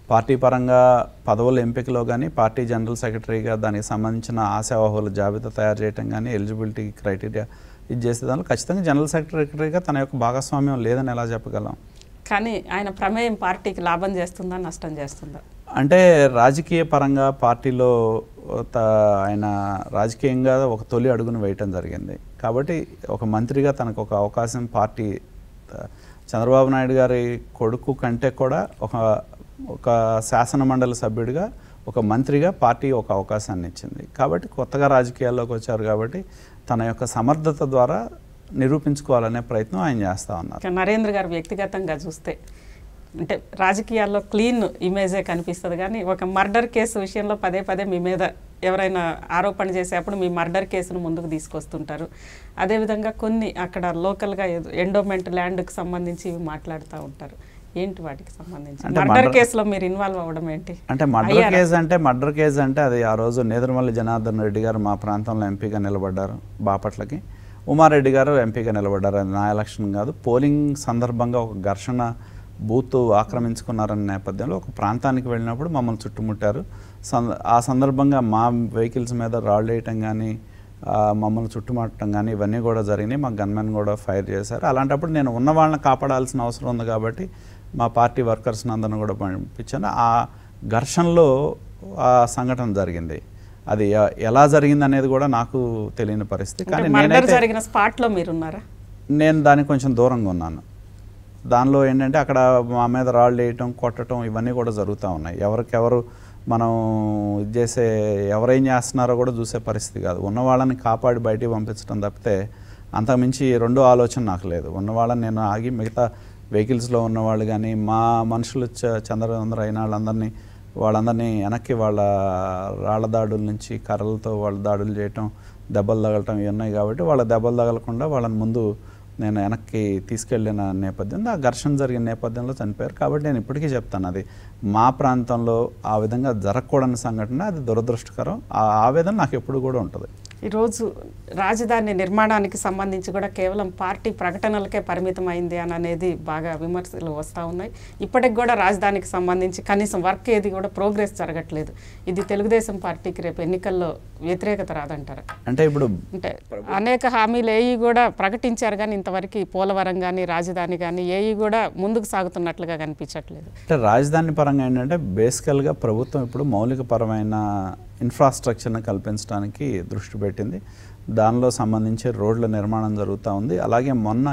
పార్టీ పరంగా పదవుల ఎంపికలో కానీ పార్టీ జనరల్ సెక్రటరీగా దానికి సంబంధించిన ఆశావాహుల జాబితా తయారు చేయటం కానీ ఎలిజిబిలిటీ క్రైటీరియా ఇది చేసే దానిలో ఖచ్చితంగా జనరల్ సెక్రటరీగా తన యొక్క భాగస్వామ్యం లేదని ఎలా చెప్పగలం కానీ ఆయన ప్రమేయం పార్టీకి లాభం చేస్తుందా నష్టం చేస్తుందా అంటే రాజకీయ పరంగా పార్టీలో త- ఆయన రాజకీయంగా ఒక తొలి అడుగును వేయటం జరిగింది కాబట్టి ఒక మంత్రిగా తనకు ఒక అవకాశం పార్టీ త- చంద్రబాబు నాయుడు గారి కొడుకు కంటే కూడా ఒక ఒక శాసన మండలి సభ్యుడిగా ఒక మంత్రిగా పార్టీ ఒక అవకాశాన్ని ఇచ్చింది కాబట్టి కొత్తగా రాజకీయాల్లోకి వచ్చారు కాబట్టి తన యొక్క సమర్థత ద్వారా నిరూపించుకోవాలనే ప్రయత్నం ఆయన చేస్తూ ఉన్నారు ఇక నరేంద్ర గారు వ్యక్తిగతంగా చూస్తే అంటే రాజకీయాల్లో క్లీన్ ఇమేజే కనిపిస్తుంది కానీ ఒక మర్డర్ కేసు విషయంలో పదే పదే మీ మీద ఎవరైనా ఆరోపణ చేసేప్పుడు మీ మర్డర్ కేసును ముందుకు తీసుకొస్తుంటారు అదేవిధంగా కొన్ని అక్కడ లోకల్గా ఎండోమెంట్ ల్యాండ్కి సంబంధించి ఇవి మాట్లాడుతూ ఉంటారు ఏంటి వాటికి సంబంధించి అంటే మర్డర్ murder- కేసులో మీరు ఇన్వాల్వ్ అవ్వడం ఏంటి అంటే మర్డర్ అయ్యారా? కేసు అంటే మర్డర్ కేసు అంటే అది ఆ రోజు నేదురుమల్లి జనార్దన్ రెడ్డి గారు మా ప్రాంతంలో ఎంపీగా నిలబడ్డారు బాపట్లకి ఉమారెడ్డి గారు ఎంపీగా నిలబడ్డారు అది నా ఎలక్షన్ కాదు పోలింగ్ సందర్భంగా ఒక ఘర్షణ బూత్ ఆక్రమించుకున్నారన్న నేపథ్యంలో ఒక ప్రాంతానికి వెళ్ళినప్పుడు మమ్మల్ని చుట్టుముట్టారు సంద- ఆ సందర్భంగా మా వెహికల్స్ మీద రాళ్ళు వేయటం కానీ ఆ, మమ్మల్ని చుట్టుముట్టడం కానీ ఇవన్నీ కూడా జరిగినాయి మా గన్మెన్ కూడా ఫైర్ చేశారు అలాంటప్పుడు నేను ఉన్న వాళ్ళని కాపాడాల్సిన అవసరం ఉంది కాబట్టి మా పార్టీ వర్కర్స్ని అందరిని కూడా పంపించాను ఆ ఘర్షణలో ఆ సంఘటన జరిగింది అది ఎ- ఎలా జరిగింది అనేది కూడా నాకు తెలియని పరిస్థితి కానీ మర్డర్ నేనైతే జరిగిన స్పాట్లో మీరున్నారా నేను దానికి కొంచెం దూరంగా ఉన్నాను దానిలో ఏంటంటే అక్కడ మా మీద రాళ్ళు వేయటం కొట్టడం ఇవన్నీ కూడా జరుగుతూ ఉన్నాయి ఎవరికెవరు మనం ఇది చేసే ఎవరేం చేస్తున్నారో కూడా చూసే పరిస్థితి కాదు ఉన్న వాళ్ళని కాపాడి బయటికి పంపించడం తప్పితే అంతకుమించి రెండో ఆలోచన నాకు లేదు ఉన్న వాళ్ళని నేను ఆగి మిగతా వెహికల్స్లో ఉన్న వాళ్ళు కానీ మా మనుషులు చ- చంద్రచంద్ర అయిన వాళ్ళందరినీ వాళ్ళందరినీ వెనక్కి వాళ్ళ రాళ్ళ దాడుల నుంచి కర్రలతో వాళ్ళ దాడులు చేయటం దెబ్బలు తగలటం ఇవి ఉన్నాయి కాబట్టి వాళ్ళ దెబ్బలు తగలకుండా వాళ్ళని ముందు నేను వెనక్కి తీసుకెళ్ళిన నేపథ్యంలో ఆ ఘర్షణ జరిగిన నేపథ్యంలో చనిపోయారు కాబట్టి నేను ఇప్పటికీ చెప్తాను అది మా ప్రాంతంలో ఆ విధంగా జరగకూడని సంఘటన అది దురదృష్టకరం ఆ ఆవేదన నాకు ఎప్పుడు కూడా ఉంటుంది ఈరోజు రాజధాని నిర్మాణానికి సంబంధించి కూడా కేవలం పార్టీ ప్రకటనలకే పరిమితం అయింది అని అనేది బాగా విమర్శలు వస్తూ ఉన్నాయి ఇప్పటికి కూడా రాజధానికి సంబంధించి కనీసం వర్క్ ఏది కూడా ప్రోగ్రెస్ జరగట్లేదు ఇది తెలుగుదేశం పార్టీకి రేపు ఎన్నికల్లో వ్యతిరేకత రాదంటారా అంటే ఇప్పుడు అంటే అనేక హామీలు ఏవి కూడా ప్రకటించారు కానీ ఇంతవరకు ఈ పోలవరం కానీ రాజధాని కానీ ఏవి కూడా ముందుకు సాగుతున్నట్లుగా కనిపించట్లేదు అంటే రాజధాని పరంగా ఏంటంటే బేసికల్గా ప్రభుత్వం ఇప్పుడు మౌలికపరమైన ఇన్ఫ్రాస్ట్రక్చర్ని కల్పించడానికి దృష్టి పెట్టింది దానిలో సంబంధించి రోడ్ల నిర్మాణం జరుగుతూ ఉంది అలాగే మొన్న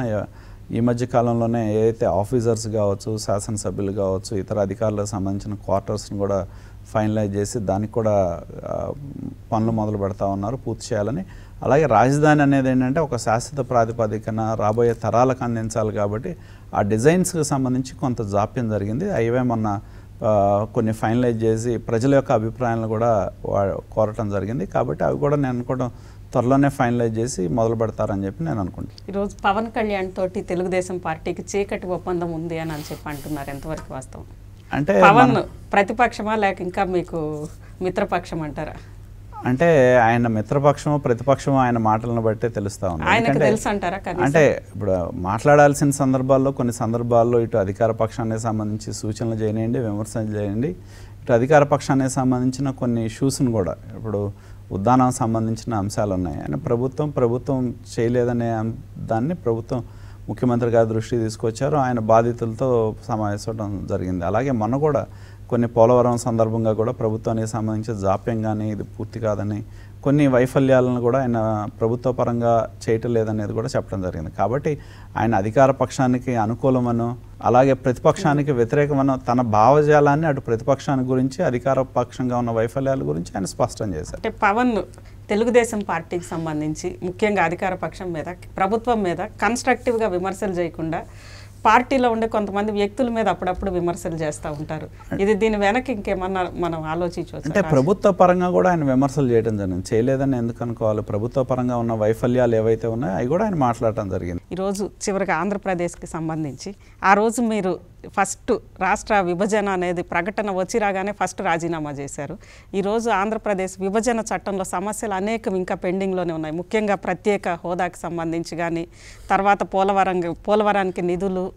ఈ మధ్య కాలంలోనే ఏదైతే ఆఫీసర్స్ కావచ్చు శాసనసభ్యులు కావచ్చు ఇతర అధికారులకు సంబంధించిన క్వార్టర్స్ని కూడా ఫైనలైజ్ చేసి దానికి కూడా ఆ, పనులు మొదలు పెడతా ఉన్నారు పూర్తి చేయాలని అలాగే రాజధాని అనేది ఏంటంటే ఒక శాశ్వత ప్రాతిపదికన రాబోయే తరాలకు అందించాలి కాబట్టి ఆ డిజైన్స్కి సంబంధించి కొంత జాప్యం జరిగింది అవే మొన్న ఆ, కొన్ని ఫైనలైజ్ చేసి ప్రజల యొక్క అభిప్రాయాలను కూడా వా- కోరటం జరిగింది కాబట్టి అవి కూడా నేను అనుకోవడం త్వరలోనే ఫైనలైజ్ చేసి మొదలు పెడతారని చెప్పి నేను అనుకుంటున్నాను ఈరోజు పవన్ కళ్యాణ్ తోటి తెలుగుదేశం పార్టీకి చీకటి ఒప్పందం ఉంది అని అని చెప్పి అంటున్నారు ఎంతవరకు వాస్తవం అంటే పవన్ మన- ప్రతిపక్షమా లేక ఇంకా మీకు మిత్రపక్షం అంటారా అంటే ఆయన మిత్రపక్షము ప్రతిపక్షము ఆయన మాటలను బట్టే తెలుస్తా ఉంది ఆయనకు ఎందుకంటే- తెలుసు అంటారా కనీసం? అంటే ఇప్పుడు మాట్లాడాల్సిన సందర్భాల్లో కొన్ని సందర్భాల్లో ఇటు అధికార పక్షానికి సంబంధించి సూచనలు చేయనివ్వండి విమర్శలు చేయండి ఇటు అధికార పక్షానికి సంబంధించిన కొన్ని ఇష్యూస్ని కూడా ఇప్పుడు ఉద్దానం సంబంధించిన అంశాలు ఉన్నాయి ఆయన ప్రభుత్వం ప్రభుత్వం చేయలేదనే అం- దాన్ని ప్రభుత్వం ముఖ్యమంత్రి గారి దృష్టికి తీసుకొచ్చారు ఆయన బాధితులతో సమావేశం జరిగింది అలాగే మొన్న కూడా కొన్ని పోలవరం సందర్భంగా కూడా ప్రభుత్వానికి సంబంధించి జాప్యం కానీ ఇది పూర్తి కాదని కొన్ని వైఫల్యాలను కూడా ఆయన ప్రభుత్వ పరంగా చేయటం లేదనేది కూడా చెప్పడం జరిగింది కాబట్టి ఆయన అధికార పక్షానికి అనుకూలమనో అలాగే ప్రతిపక్షానికి వ్యతిరేకమనో తన భావజాలాన్ని అటు ప్రతిపక్షానికి గురించి అధికార పక్షంగా ఉన్న వైఫల్యాల గురించి ఆయన స్పష్టం చేశారు అంటే పవన్ తెలుగుదేశం పార్టీకి సంబంధించి ముఖ్యంగా అధికార పక్షం మీద ప్రభుత్వం మీద కన్స్ట్రక్టివ్గా విమర్శలు చేయకుండా పార్టీలో ఉండే కొంతమంది వ్యక్తుల మీద అప్పుడప్పుడు విమర్శలు చేస్తూ ఉంటారు ఇది దీని వెనక ఇంకేమన్నా మనం ఆలోచించవచ్చు అంటే ప్రభుత్వ పరంగా కూడా ఆయన విమర్శలు చేయడం జరిగింది చేయలేదని ఎందుకు అనుకోవాలి ప్రభుత్వ పరంగా ఉన్న వైఫల్యాలు ఏవైతే ఉన్నాయో అవి కూడా ఆయన మాట్లాడటం జరిగింది ఈరోజు చివరిగా ఆంధ్రప్రదేశ్కి సంబంధించి ఆ రోజు మీరు ఫస్ట్ రాష్ట్ర విభజన అనేది ప్రకటన వచ్చి రాగానే ఫస్ట్ రాజీనామా చేశారు ఈరోజు ఆంధ్రప్రదేశ్ విభజన చట్టంలో సమస్యలు అనేకం ఇంకా పెండింగ్లోనే ఉన్నాయి ముఖ్యంగా ప్రత్యేక హోదాకి సంబంధించి కానీ తర్వాత పోలవరం పోలవరానికి నిధులు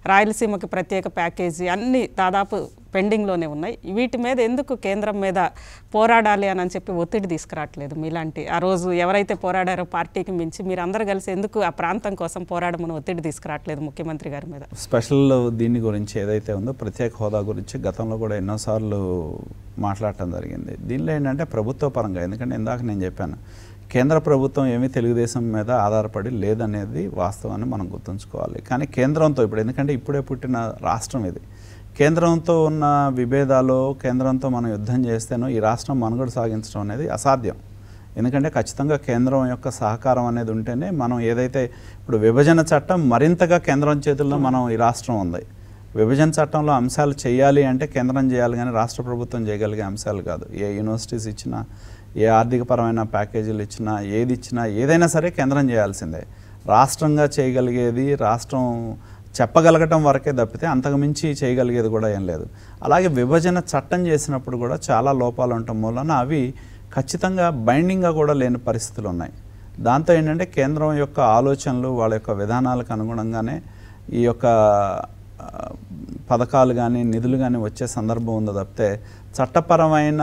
రాయలసీమకి ప్రత్యేక ప్యాకేజీ అన్ని దాదాపు పెండింగ్లోనే ఉన్నాయి వీటి మీద ఎందుకు కేంద్రం మీద పోరాడాలి అని చెప్పి ఒత్తిడి తీసుకురావట్లేదు మీలాంటి ఆ రోజు ఎవరైతే పోరాడారో పార్టీకి మించి మీరు అందరూ కలిసి ఎందుకు ఆ ప్రాంతం కోసం పోరాడమని ఒత్తిడి తీసుకురావట్లేదు ముఖ్యమంత్రి గారి మీద స్పెషల్ దీని గురించి ఏదైతే ఉందో ప్రత్యేక హోదా గురించి గతంలో కూడా ఎన్నోసార్లు మాట్లాడటం జరిగింది దీనిలో ఏంటంటే ప్రభుత్వ పరంగా ఎందుకంటే ఇందాక నేను చెప్పాను కేంద్ర ప్రభుత్వం ఏమీ తెలుగుదేశం మీద ఆధారపడి లేదనేది వాస్తవాన్ని మనం గుర్తుంచుకోవాలి కానీ కేంద్రంతో ఇప్పుడు ఎందుకంటే ఇప్పుడే పుట్టిన రాష్ట్రం ఇది కేంద్రంతో ఉన్న విభేదాలు కేంద్రంతో మనం యుద్ధం చేస్తేనో ఈ రాష్ట్రం మనుగడ సాగించడం అనేది అసాధ్యం ఎందుకంటే ఖచ్చితంగా కేంద్రం యొక్క సహకారం అనేది ఉంటేనే మనం ఏదైతే ఇప్పుడు విభజన చట్టం మరింతగా కేంద్రం చేతుల్లో మనం ఈ రాష్ట్రం ఉంది విభజన చట్టంలో అంశాలు చేయాలి అంటే కేంద్రం చేయాలి కానీ రాష్ట్ర ప్రభుత్వం చేయగలిగే అంశాలు కాదు ఏ యూనివర్సిటీస్ ఇచ్చినా ఏ ఆర్థికపరమైన ప్యాకేజీలు ఇచ్చినా ఏది ఇచ్చినా ఏదైనా సరే కేంద్రం చేయాల్సిందే రాష్ట్రంగా చేయగలిగేది రాష్ట్రం చెప్పగలగటం వరకే తప్పితే అంతకుమించి చేయగలిగేది కూడా ఏం లేదు అలాగే విభజన చట్టం చేసినప్పుడు కూడా చాలా లోపాలు ఉండటం మూలన అవి ఖచ్చితంగా బైండింగ్గా కూడా లేని పరిస్థితులు ఉన్నాయి దాంతో ఏంటంటే కేంద్రం యొక్క ఆలోచనలు వాళ్ళ యొక్క విధానాలకు అనుగుణంగానే ఈ యొక్క ఆ, పథకాలు కానీ నిధులు కానీ వచ్చే సందర్భం ఉందో తప్పితే చట్టపరమైన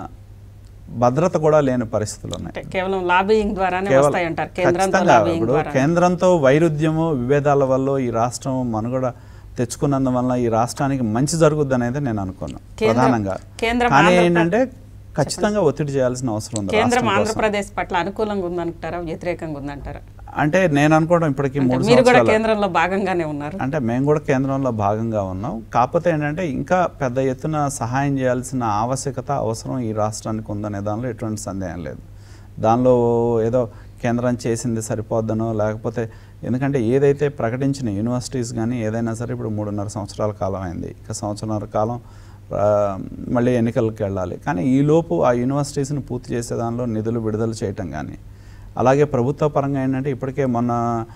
భద్రత కూడా లేని పరిస్థితులు ఉన్నాయి అంటే కేవలం లాబియింగ్ ద్వారానే కేవలం- వస్తాయంటారు కేంద్రంతో ఖచ్చితంగా లాబియింగ్ ఇప్పుడు ద్వారా కేంద్రంతో వైరుధ్యము విభేదాల వల్ల ఈ రాష్ట్రం మనుగడ తెచ్చుకున్నందువల్ల ఈ రాష్ట్రానికి మంచి జరుగుద్ది అనేది నేను అనుకున్నాను కేంద్రం- ప్రధానంగా కేంద్రం కానీ ఆంధ్రప్రదేశ్- ఏంటంటే ఖచ్చితంగా ఒత్తిడి చేయాల్సిన అవసరం ఉంది కేంద్రం రాష్ట్రం కోసం. ఆంధ్రప్రదేశ్ పట్ల అనుకూలంగా ఉందంటారా వ్యతిరేకంగా ఉందంటారా అంటే నేను అనుకోవడం ఇప్పటికి అంటే మూడు మీరు కూడా సంవత్సరాలు కేంద్రంలో భాగంగానే ఉన్నారు అంటే మేము కూడా కేంద్రంలో భాగంగా ఉన్నాం కాకపోతే ఏంటంటే ఇంకా పెద్ద ఎత్తున సహాయం చేయాల్సిన ఆవశ్యకత అవసరం ఈ రాష్ట్రానికి ఉందనే దానిలో ఎటువంటి సందేహం లేదు దానిలో ఏదో కేంద్రం చేసింది సరిపోద్దనో లేకపోతే ఎందుకంటే ఏదైతే ప్రకటించిన యూనివర్సిటీస్ కానీ ఏదైనా సరే ఇప్పుడు మూడున్నర సంవత్సరాల కాలం అయింది ఇక సంవత్సరాల కాలం ఆ, మళ్ళీ ఎన్నికలకు వెళ్ళాలి కానీ ఈలోపు ఆ యూనివర్సిటీస్ని పూర్తి చేసే దానిలో నిధులు విడుదల చేయటం కానీ అలాగే ప్రభుత్వ పరంగా ఏంటంటే ఇప్పటికే మొన్న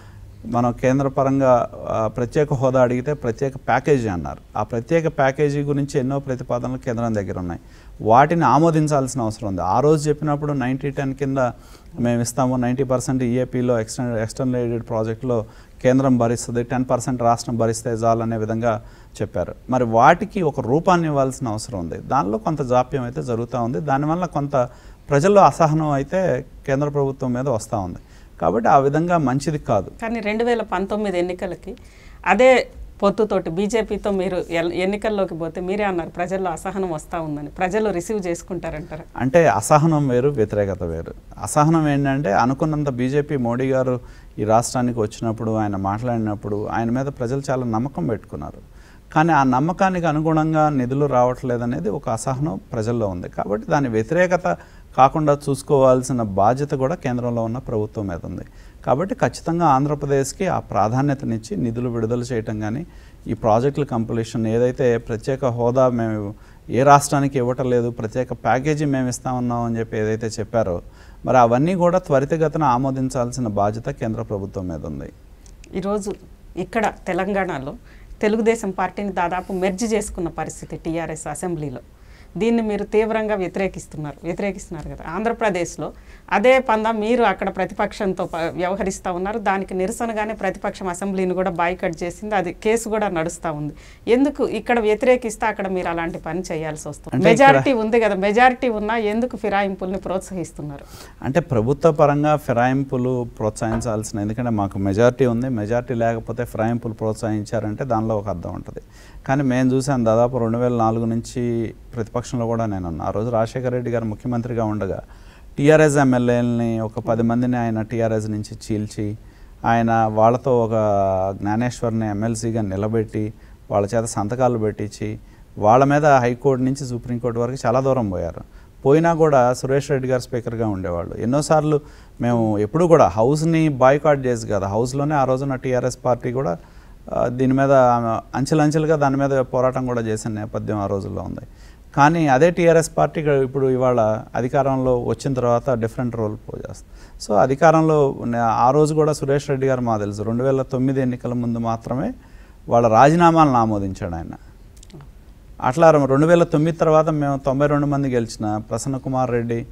మనం కేంద్ర పరంగా ఆ, ప్రత్యేక హోదా అడిగితే ప్రత్యేక ప్యాకేజీ అన్నారు ఆ ప్రత్యేక ప్యాకేజీ గురించి ఎన్నో ప్రతిపాదనలు కేంద్రం దగ్గర ఉన్నాయి వాటిని ఆమోదించాల్సిన అవసరం ఉంది ఆ రోజు చెప్పినప్పుడు నైంటీ టెన్ కింద మేము ఇస్తాము నైంటీ పర్సెంట్ ఈఏపీలో ఎక్స్టర్నల్ ఎక్స్టర్నల్ ఎయిడెడ్ ప్రాజెక్టులో కేంద్రం భరిస్తుంది టెన్ పర్సెంట్ రాష్ట్రం భరిస్తే చాలు అనే విధంగా చెప్పారు మరి వాటికి ఒక రూపాన్ని ఇవ్వాల్సిన అవసరం ఉంది దానిలో కొంత జాప్యం అయితే జరుగుతూ ఉంది దానివల్ల కొంత ప్రజల్లో అసహనం అయితే కేంద్ర ప్రభుత్వం మీద వస్తూ ఉంది కాబట్టి ఆ విధంగా మంచిది కాదు కానీ రెండు వేల పంతొమ్మిది ఎన్నికలకి అదే పొత్తుతోటి బీజేపీతో మీరు ఎల్- ఎన్నికల్లోకి పోతే మీరే అన్నారు ప్రజల్లో అసహనం వస్తూ ఉందని ప్రజలు రిసీవ్ చేసుకుంటారంటారా అంటే అసహనం వేరు వ్యతిరేకత వేరు అసహనం ఏంటంటే అనుకున్నంత బీజేపీ మోడీ గారు ఈ రాష్ట్రానికి వచ్చినప్పుడు ఆయన మాట్లాడినప్పుడు ఆయన మీద ప్రజలు చాలా నమ్మకం పెట్టుకున్నారు కానీ ఆ నమ్మకానికి అనుగుణంగా నిధులు రావట్లేదనేది ఒక అసహనం ప్రజల్లో ఉంది కాబట్టి దాని వ్యతిరేకత కాకుండా చూసుకోవాల్సిన బాధ్యత కూడా కేంద్రంలో ఉన్న ప్రభుత్వం మీద ఉంది కాబట్టి ఖచ్చితంగా ఆంధ్రప్రదేశ్కి ఆ ప్రాధాన్యతనిచ్చి నిధులు విడుదల చేయటం కానీ ఈ ప్రాజెక్టుల కంప్లీషన్ ఏదైతే ప్రత్యేక హోదా మేము ఏ రాష్ట్రానికి ఇవ్వటం లేదు ప్రత్యేక ప్యాకేజీ మేము ఇస్తామన్నాం అని చెప్పి ఏదైతే చెప్పారో మరి అవన్నీ కూడా త్వరితగతిన ఆమోదించాల్సిన బాధ్యత కేంద్ర ప్రభుత్వం మీద ఉంది ఈరోజు ఇక్కడ తెలంగాణలో తెలుగుదేశం పార్టీని దాదాపు మెర్జ్ చేసుకున్న పరిస్థితి టీఆర్ఎస్ అసెంబ్లీలో దీన్ని మీరు తీవ్రంగా వ్యతిరేకిస్తున్నారు వ్యతిరేకిస్తున్నారు కదా ఆంధ్రప్రదేశ్లో అదే పంద మీరు అక్కడ ప్రతిపక్షంతో ప- వ్యవహరిస్తూ ఉన్నారు దానికి నిరసనగానే ప్రతిపక్షం అసెంబ్లీని కూడా బాయ్కట్ చేసింది అది కేసు కూడా నడుస్తూ ఉంది ఎందుకు ఇక్కడ వ్యతిరేకిస్తే అక్కడ మీరు అలాంటి పని చేయాల్సి వస్తుంది అంటే ఇక్కడ- మెజారిటీ ఉంది కదా మెజారిటీ ఉన్నా ఎందుకు ఫిరాయింపుల్ని ప్రోత్సహిస్తున్నారు అంటే ప్రభుత్వ పరంగా ఫిరాయింపులు ప్రోత్సహించాల్సిన ఎందుకంటే మాకు మెజారిటీ ఉంది మెజారిటీ లేకపోతే ఫిరాయింపులు ప్రోత్సహించారంటే దానిలో ఒక అర్థం ఉంటుంది కానీ మేము చూసాం దాదాపు రెండు వేల నాలుగు నుంచి ప్రతిపక్షంలో కూడా నేను ఉన్నా ఆ రోజు రాజశేఖర రెడ్డి గారు ముఖ్యమంత్రిగా ఉండగా టీఆర్ఎస్ ఎమ్మెల్యేలని ఒక పది మందిని ఆయన టీఆర్ఎస్ నుంచి చీల్చి ఆయన వాళ్ళతో ఒక జ్ఞానేశ్వర్ని ఎమ్మెల్సీగా నిలబెట్టి వాళ్ళ చేత సంతకాలు పెట్టించి వాళ్ళ మీద హైకోర్టు నుంచి సుప్రీంకోర్టు వరకు చాలా దూరం పోయారు పోయినా కూడా సురేష్ రెడ్డి గారు స్పీకర్గా ఉండేవాళ్ళు ఎన్నోసార్లు మేము ఎప్పుడు కూడా హౌస్ని బాయ్కాట్ చేసి కదా హౌస్లోనే ఆ రోజున టీఆర్ఎస్ పార్టీ కూడా ఆ, దీని మీద అంచెలంచెలుగా దాని మీద పోరాటం కూడా చేసిన నేపథ్యం ఆ రోజుల్లో ఉంది కానీ అదే టీఆర్ఎస్ పార్టీ ఇక్కడ ఇప్పుడు ఇవాళ అధికారంలో వచ్చిన తర్వాత డిఫరెంట్ రోల్ ప్లే చేస్తుంది సో అధికారంలో ఉన్న- ఆ రోజు కూడా సురేష్ రెడ్డి గారు మా తెలుసు రెండు వేల తొమ్మిది ఎన్నికల ముందు మాత్రమే వాళ్ళ రాజీనామాలను ఆమోదించాడు ఆయన అట్లా రెండు వేల తొమ్మిది తర్వాత మేము తొంభై రెండు మంది గెలిచిన ప్రసన్న కుమార్ రెడ్డి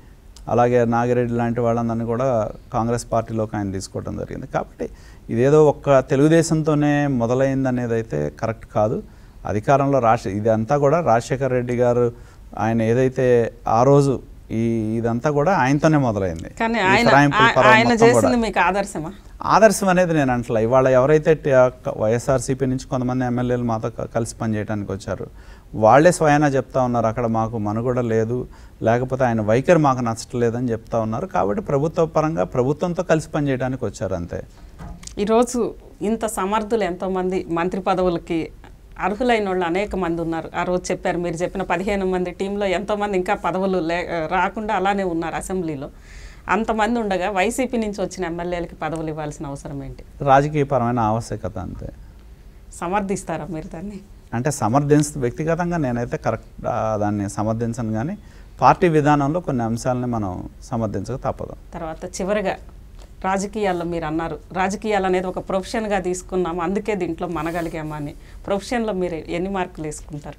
అలాగే నాగిరెడ్డి లాంటి వాళ్ళందరినీ కూడా కాంగ్రెస్ పార్టీలోకి ఆయన తీసుకోవడం జరిగింది కాబట్టి ఇదేదో ఒక్క తెలుగుదేశంతోనే మొదలైంది అనేది అయితే కరెక్ట్ కాదు అధికారంలో రాజ ఇదంతా కూడా రాజశేఖర రెడ్డి గారు ఆయన ఏదైతే ఆ రోజు ఈ ఇదంతా కూడా ఆయనతోనే మొదలైంది కానీ ఈ ఆయన ఫిరాయింపుల ఆ- పర్వం ఆయన మొత్తం కూడా. చేసింది మీకు ఆదర్శమా ఆదర్శం అనేది నేను అంటలే ఇవాళ ఎవరైతే టి- ఆ క- వైఎస్ఆర్సీపీ నుంచి కొంతమంది ఎమ్మెల్యేలు మాతో క- కలిసి పనిచేయడానికి వచ్చారు వాళ్ళే స్వయానా చెప్తా ఉన్నారు అక్కడ మాకు మనుగడ లేదు లేకపోతే ఆయన వైఖరి మాకు నచ్చట్లేదని చెప్తా ఉన్నారు కాబట్టి ప్రభుత్వ పరంగా ప్రభుత్వంతో కలిసి పనిచేయడానికి వచ్చారు అంతే ఈరోజు ఇంత సమర్థులు ఎంతోమంది మంత్రి పదవులకి అర్హులైన వాళ్ళు అనేక మంది ఉన్నారు ఆ రోజు చెప్పారు మీరు చెప్పిన పదిహేను మంది టీంలో ఎంతోమంది ఇంకా పదవులు లే రాకుండా అలానే ఉన్నారు అసెంబ్లీలో అంతమంది ఉండగా వైసీపీ నుంచి వచ్చిన ఎమ్మెల్యేలకి పదవులు ఇవ్వాల్సిన అవసరం ఏంటి రాజకీయపరమైన ఆవశ్యకత అంతే సమర్థిస్తారా మీరు దాన్ని అంటే సమర్థించ వ్యక్తిగతంగా నేనైతే కరెక్ట్ ఆ, దాన్ని సమర్థించను కానీ పార్టీ విధానంలో కొన్ని అంశాలని మనం సమర్థించక తప్పదు తర్వాత చివరిగా రాజకీయాల్లో మీరు అన్నారు రాజకీయాలు అనేది ఒక ప్రొఫెషన్గా తీసుకున్నాము అందుకే దీంట్లో మనగలిగామా అని ప్రొఫెషన్లో మీరు ఎన్ని మార్కులు వేసుకుంటారు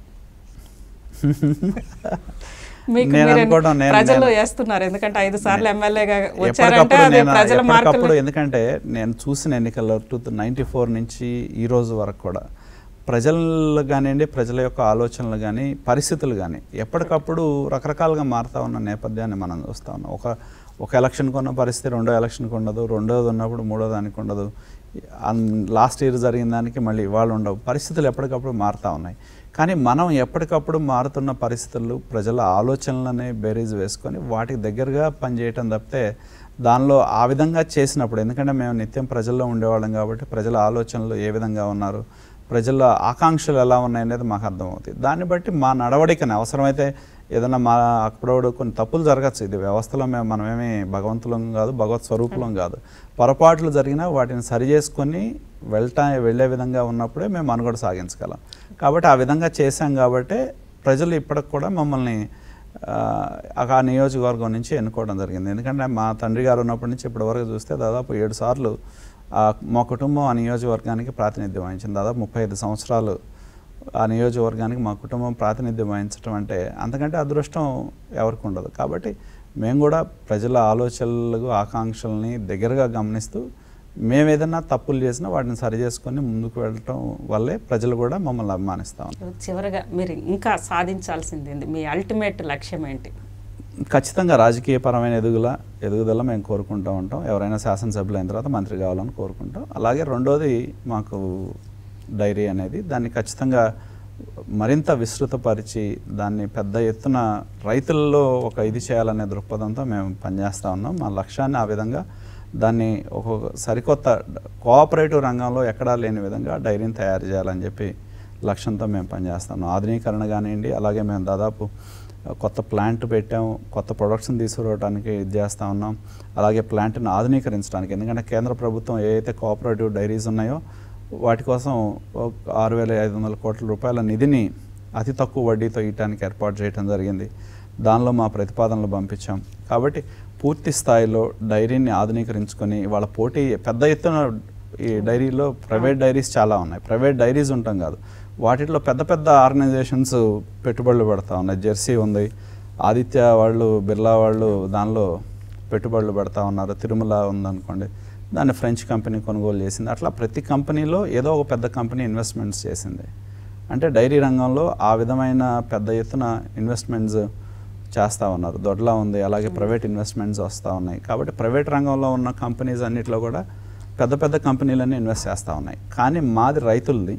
మీకు నేను మీరు అనుకోవడం నేను- ప్రజలు నేను- వేస్తున్నారు ఎందుకంటే ఐదు సార్లు ఎమ్మెల్యేగా వచ్చారంటే ఎప్పటికప్పుడు అది నేను ప్రజల ఎప్పటికప్పుడు మార్కులు ఎందుకంటే నేను చూసిన ఎన్నికల్లో టూ నైంటీ ఫోర్ నుంచి ఈ రోజు వరకు కూడా ప్రజలు కానివ్వండి ప్రజల యొక్క ఆలోచనలు కానీ పరిస్థితులు కానీ ఎప్పటికప్పుడు రకరకాలుగా మారుతా ఉన్న నేపథ్యాన్ని మనం చూస్తా ఉన్నాం ఒక ఒక ఎలక్షన్కి ఉన్న పరిస్థితి రెండో ఎలక్షన్కి ఉండదు రెండోది ఉన్నప్పుడు మూడో దానికి ఉండదు లాస్ట్ ఇయర్ జరిగిన దానికి మళ్ళీ ఇవాళ ఉండవు పరిస్థితులు ఎప్పటికప్పుడు మారుతూ ఉన్నాయి కానీ మనం ఎప్పటికప్పుడు మారుతున్న పరిస్థితులు ప్రజల ఆలోచనలని బేరీజ్ వేసుకొని వాటికి దగ్గరగా పనిచేయటం తప్పితే దానిలో ఆ విధంగా చేసినప్పుడు ఎందుకంటే మేము నిత్యం ప్రజల్లో ఉండేవాళ్ళం కాబట్టి ప్రజల ఆలోచనలు ఏ విధంగా ఉన్నారు ప్రజల ఆకాంక్షలు ఎలా ఉన్నాయి అనేది మాకు అర్థమవుతుంది దాన్ని బట్టి మా నడవడికని అవసరమైతే ఏదైనా మా అప్పుడప్పుడు కొన్ని తప్పులు జరగచ్చు ఇది వ్యవస్థలో మేము మనమేమి భగవంతులం కాదు భగవత్ స్వరూపులం కాదు పొరపాట్లు జరిగినా వాటిని సరి చేసుకొని వెళ్తా వెళ్ళే విధంగా ఉన్నప్పుడే మేము మనుగడ సాగించగలం కాబట్టి ఆ విధంగా చేశాం కాబట్టి ప్రజలు ఇప్పటికి కూడా మమ్మల్ని ఆ, ఆ నియోజకవర్గం నుంచి ఎన్నుకోవడం జరిగింది ఎందుకంటే మా తండ్రి గారు ఉన్నప్పటి నుంచి ఇప్పటివరకు చూస్తే దాదాపు ఏడు సార్లు ఆ, మా కుటుంబం ఆ నియోజకవర్గానికి ప్రాతినిధ్యం వహించింది దాదాపు ముప్పై ఐదు సంవత్సరాలు ఆ నియోజకవర్గానికి మా కుటుంబం ప్రాతినిధ్యం వహించడం అంటే అంతకంటే అదృష్టం ఎవరికి ఉండదు కాబట్టి మేము కూడా ప్రజల ఆలోచనలు ఆకాంక్షల్ని దగ్గరగా గమనిస్తూ మేము ఏదైనా తప్పులు చేసినా వాటిని సరి చేసుకొని ముందుకు వెళ్ళటం వల్లే ప్రజలు కూడా మమ్మల్ని అభిమానిస్తూ ఉన్నారు చివరిగా మీరు ఇంకా సాధించాల్సింది ఏంది? మీ అల్టిమేట్ లక్ష్యం ఏంటి ఖచ్చితంగా రాజకీయపరమైన ఎదుగుల ఎదుగుదల మేము కోరుకుంటూ ఉంటాం ఎవరైనా శాసనసభ్యులు అయిన తర్వాత మంత్రి కావాలని కోరుకుంటాం అలాగే రెండోది మాకు డైరీ అనేది దాన్ని ఖచ్చితంగా మరింత విస్తృతపరిచి దాన్ని పెద్ద ఎత్తున రైతుల్లో ఒక ఇది చేయాలనే దృక్పథంతో మేము పనిచేస్తూ ఉన్నాం మా లక్ష్యాన్ని ఆ విధంగా దాన్ని ఒక సరికొత్త కోఆపరేటివ్ రంగంలో ఎక్కడా లేని విధంగా డైరీని తయారు చేయాలని చెప్పి లక్ష్యంతో మేము పనిచేస్తున్నాం ఆధునీకరణ కానివ్వండి అలాగే మేము దాదాపు కొత్త ప్లాంట్ పెట్టాము కొత్త ప్రొడక్షన్ తీసుకురావడానికి ఇది చేస్తూ ఉన్నాం అలాగే ప్లాంట్ని ఆధునీకరించడానికి ఎందుకంటే కేంద్ర ప్రభుత్వం ఏ అయితే కోఆపరేటివ్ డైరీస్ ఉన్నాయో వాటి కోసం ఒక ఆరు వేల ఐదు వందల కోట్ల రూపాయల నిధిని అతి తక్కువ వడ్డీతో ఇవ్వడానికి ఏర్పాటు చేయడం జరిగింది దానిలో మా ప్రతిపాదనలు పంపించాం కాబట్టి పూర్తి స్థాయిలో డైరీని ఆధునీకరించుకొని వాళ్ళ పోటీ పెద్ద ఎత్తున ఈ డైరీలో ప్రైవేట్ డైరీస్ చాలా ఉన్నాయి ప్రైవేట్ డైరీస్ ఉంటాం కాదు వాటిలో పెద్ద పెద్ద ఆర్గనైజేషన్స్ పెట్టుబడులు పెడతా ఉన్నాయి జెర్సీ ఉంది ఆదిత్య వాళ్ళు బిర్లా వాళ్ళు దానిలో పెట్టుబడులు పెడతా ఉన్నారు తిరుమల ఉందనుకోండి దాన్ని ఫ్రెంచ్ కంపెనీ కొనుగోలు చేసింది అట్లా ప్రతి కంపెనీలో ఏదో ఒక పెద్ద కంపెనీ ఇన్వెస్ట్మెంట్స్ చేసింది అంటే డైరీ రంగంలో ఆ విధమైన పెద్ద ఎత్తున ఇన్వెస్ట్మెంట్స్ చేస్తూ ఉన్నారు దొడ్లా ఉంది అలాగే ప్రైవేట్ ఇన్వెస్ట్మెంట్స్ వస్తూ ఉన్నాయి కాబట్టి ప్రైవేట్ రంగంలో ఉన్న కంపెనీస్ అన్నిట్లో కూడా పెద్ద పెద్ద కంపెనీలన్నీ ఇన్వెస్ట్ చేస్తూ ఉన్నాయి కానీ మాది రైతులది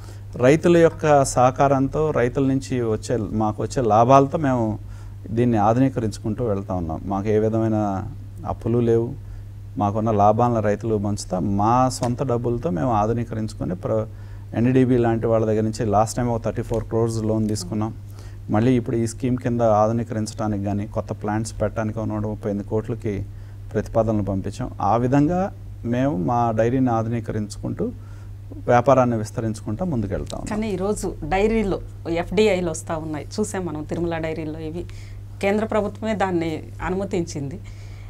రైతుల యొక్క సహకారంతో రైతుల నుంచి వచ్చే మాకు వచ్చే లాభాలతో మేము దీన్ని ఆధునీకరించుకుంటూ వెళ్తా ఉన్నాం మాకు ఏ విధమైన అప్పులు లేవు మాకున్న లాభాలను రైతులు పంచుతా మా సొంత డబ్బులతో మేము ఆధునీకరించుకొని ప్ర ఎన్డీడీబీ లాంటి వాళ్ళ దగ్గర నుంచి లాస్ట్ టైం ఒక థర్టీ ఫోర్ క్రోర్స్ లోన్ తీసుకున్నాం మళ్ళీ ఇప్పుడు ఈ స్కీమ్ కింద ఆధునీకరించడానికి కానీ కొత్త ప్లాంట్స్ పెట్టడానికి ఒక నూట ముప్పై ఎనిమిది కోట్లకి ప్రతిపాదనలు పంపించాం ఆ విధంగా మేము మా డైరీని ఆధునీకరించుకుంటూ వ్యాపారాన్ని విస్తరించుకుంటూ ముందుకెళ్తాం కానీ ఈరోజు డైరీలో ఎఫ్డిఐలు వస్తూ ఉన్నాయి చూసాం మనం తిరుమల డైరీలో ఇవి కేంద్ర ప్రభుత్వమే దాన్ని అనుమతించింది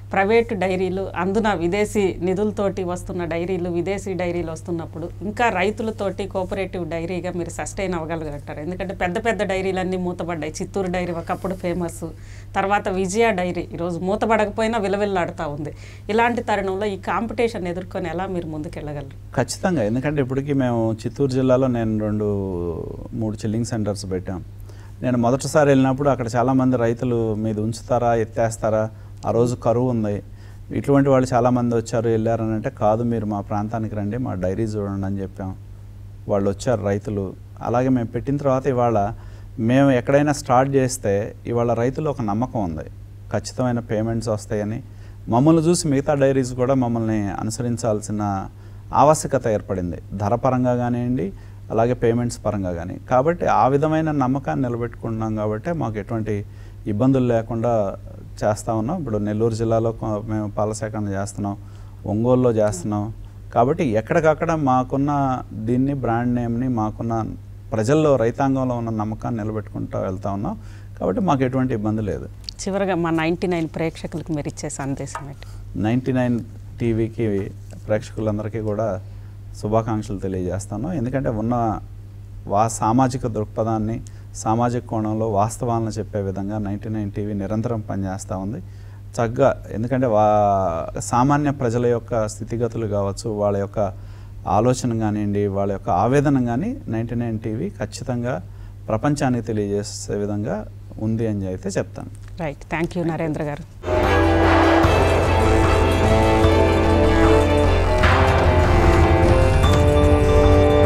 ప్రైవేటు డైరీలు అందున విదేశీ నిధులతోటి వస్తున్న డైరీలు విదేశీ డైరీలు వస్తున్నప్పుడు ఇంకా రైతులతోటి కోఆపరేటివ్ డైరీగా మీరు సస్టైన్ అవ్వగలుగుతారు ఎందుకంటే పెద్ద పెద్ద డైరీలన్నీ మూతపడ్డాయి చిత్తూరు డైరీ ఒకప్పుడు ఫేమస్ తర్వాత విజయ డైరీ ఈరోజు మూతపడకపోయినా విలవిల్లాడుతూ ఉంది ఇలాంటి తరుణంలో ఈ కాంపిటీషన్ ఎదుర్కొని ఎలా మీరు ముందుకెళ్ళగలరు ఖచ్చితంగా ఎందుకంటే ఇప్పటికీ మేము చిత్తూరు జిల్లాలో నేను రెండు మూడు చిల్లింగ్ సెంటర్స్ పెట్టాం నేను మొదటిసారి వెళ్ళినప్పుడు అక్కడ చాలామంది రైతులు మీద ఉంచుతారా ఎత్తేస్తారా ఆ రోజు కరువు ఉంది ఇటువంటి వాళ్ళు చాలామంది వచ్చారు వెళ్ళారని అంటే కాదు మీరు మా ప్రాంతానికి రండి మా డైరీ చూడండి అని చెప్పాం వాళ్ళు వచ్చారు రైతులు అలాగే మేము పెట్టిన తర్వాత ఇవాళ మేము ఎక్కడైనా స్టార్ట్ చేస్తే ఇవాళ రైతులు ఒక నమ్మకం ఉంది ఖచ్చితమైన పేమెంట్స్ వస్తాయని మమ్మల్ని చూసి మిగతా డైరీస్ కూడా మమ్మల్ని అనుసరించాల్సిన ఆవశ్యకత ఏర్పడింది ధర పరంగా కానివ్వండి అలాగే పేమెంట్స్ పరంగా కానీ కాబట్టి ఆ విధమైన నమ్మకాన్ని నిలబెట్టుకుంటున్నాం కాబట్టి మాకు ఎటువంటి ఇబ్బందులు లేకుండా చేస్తూ ఉన్నాం ఇప్పుడు నెల్లూరు జిల్లాలో కొ- మేము పాల సేకరణ చేస్తున్నాం ఒంగోలులో చేస్తున్నాం కాబట్టి ఎక్కడికక్కడ మాకున్న దీన్ని బ్రాండ్ నేమ్ని మాకున్న ప్రజల్లో రైతాంగంలో ఉన్న నమ్మకాన్ని నిలబెట్టుకుంటూ వెళ్తా ఉన్నాం కాబట్టి మాకు ఎటువంటి ఇబ్బంది లేదు చివరగా మా నైంటీ నైన్ ప్రేక్షకులకు మీరు ఇచ్చే సందేశం ఏంటి నైంటీ నైన్ టీవీకి ప్రేక్షకులందరికీ కూడా శుభాకాంక్షలు తెలియజేస్తాను ఎందుకంటే ఉన్న వా సామాజిక దృక్పథాన్ని సామాజిక కోణంలో వాస్తవాలను చెప్పే విధంగా నైంటీ నైన్ టీవీ నిరంతరం పనిచేస్తూ ఉంది చక్కగా ఎందుకంటే వా సామాన్య ప్రజల యొక్క స్థితిగతులు కావచ్చు వాళ్ళ యొక్క ఆలోచన కానివ్వండి వాళ్ళ యొక్క ఆవేదన కానీ నైంటీ నైన్ టీవీ ఖచ్చితంగా ప్రపంచానికి తెలియజేసే విధంగా ఉంది అని అయితే చెప్తాను రైట్ థ్యాంక్ యూ నరేంద్ర గారు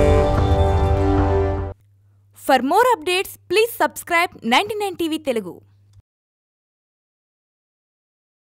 For more updates, please subscribe 99 TV Telugu.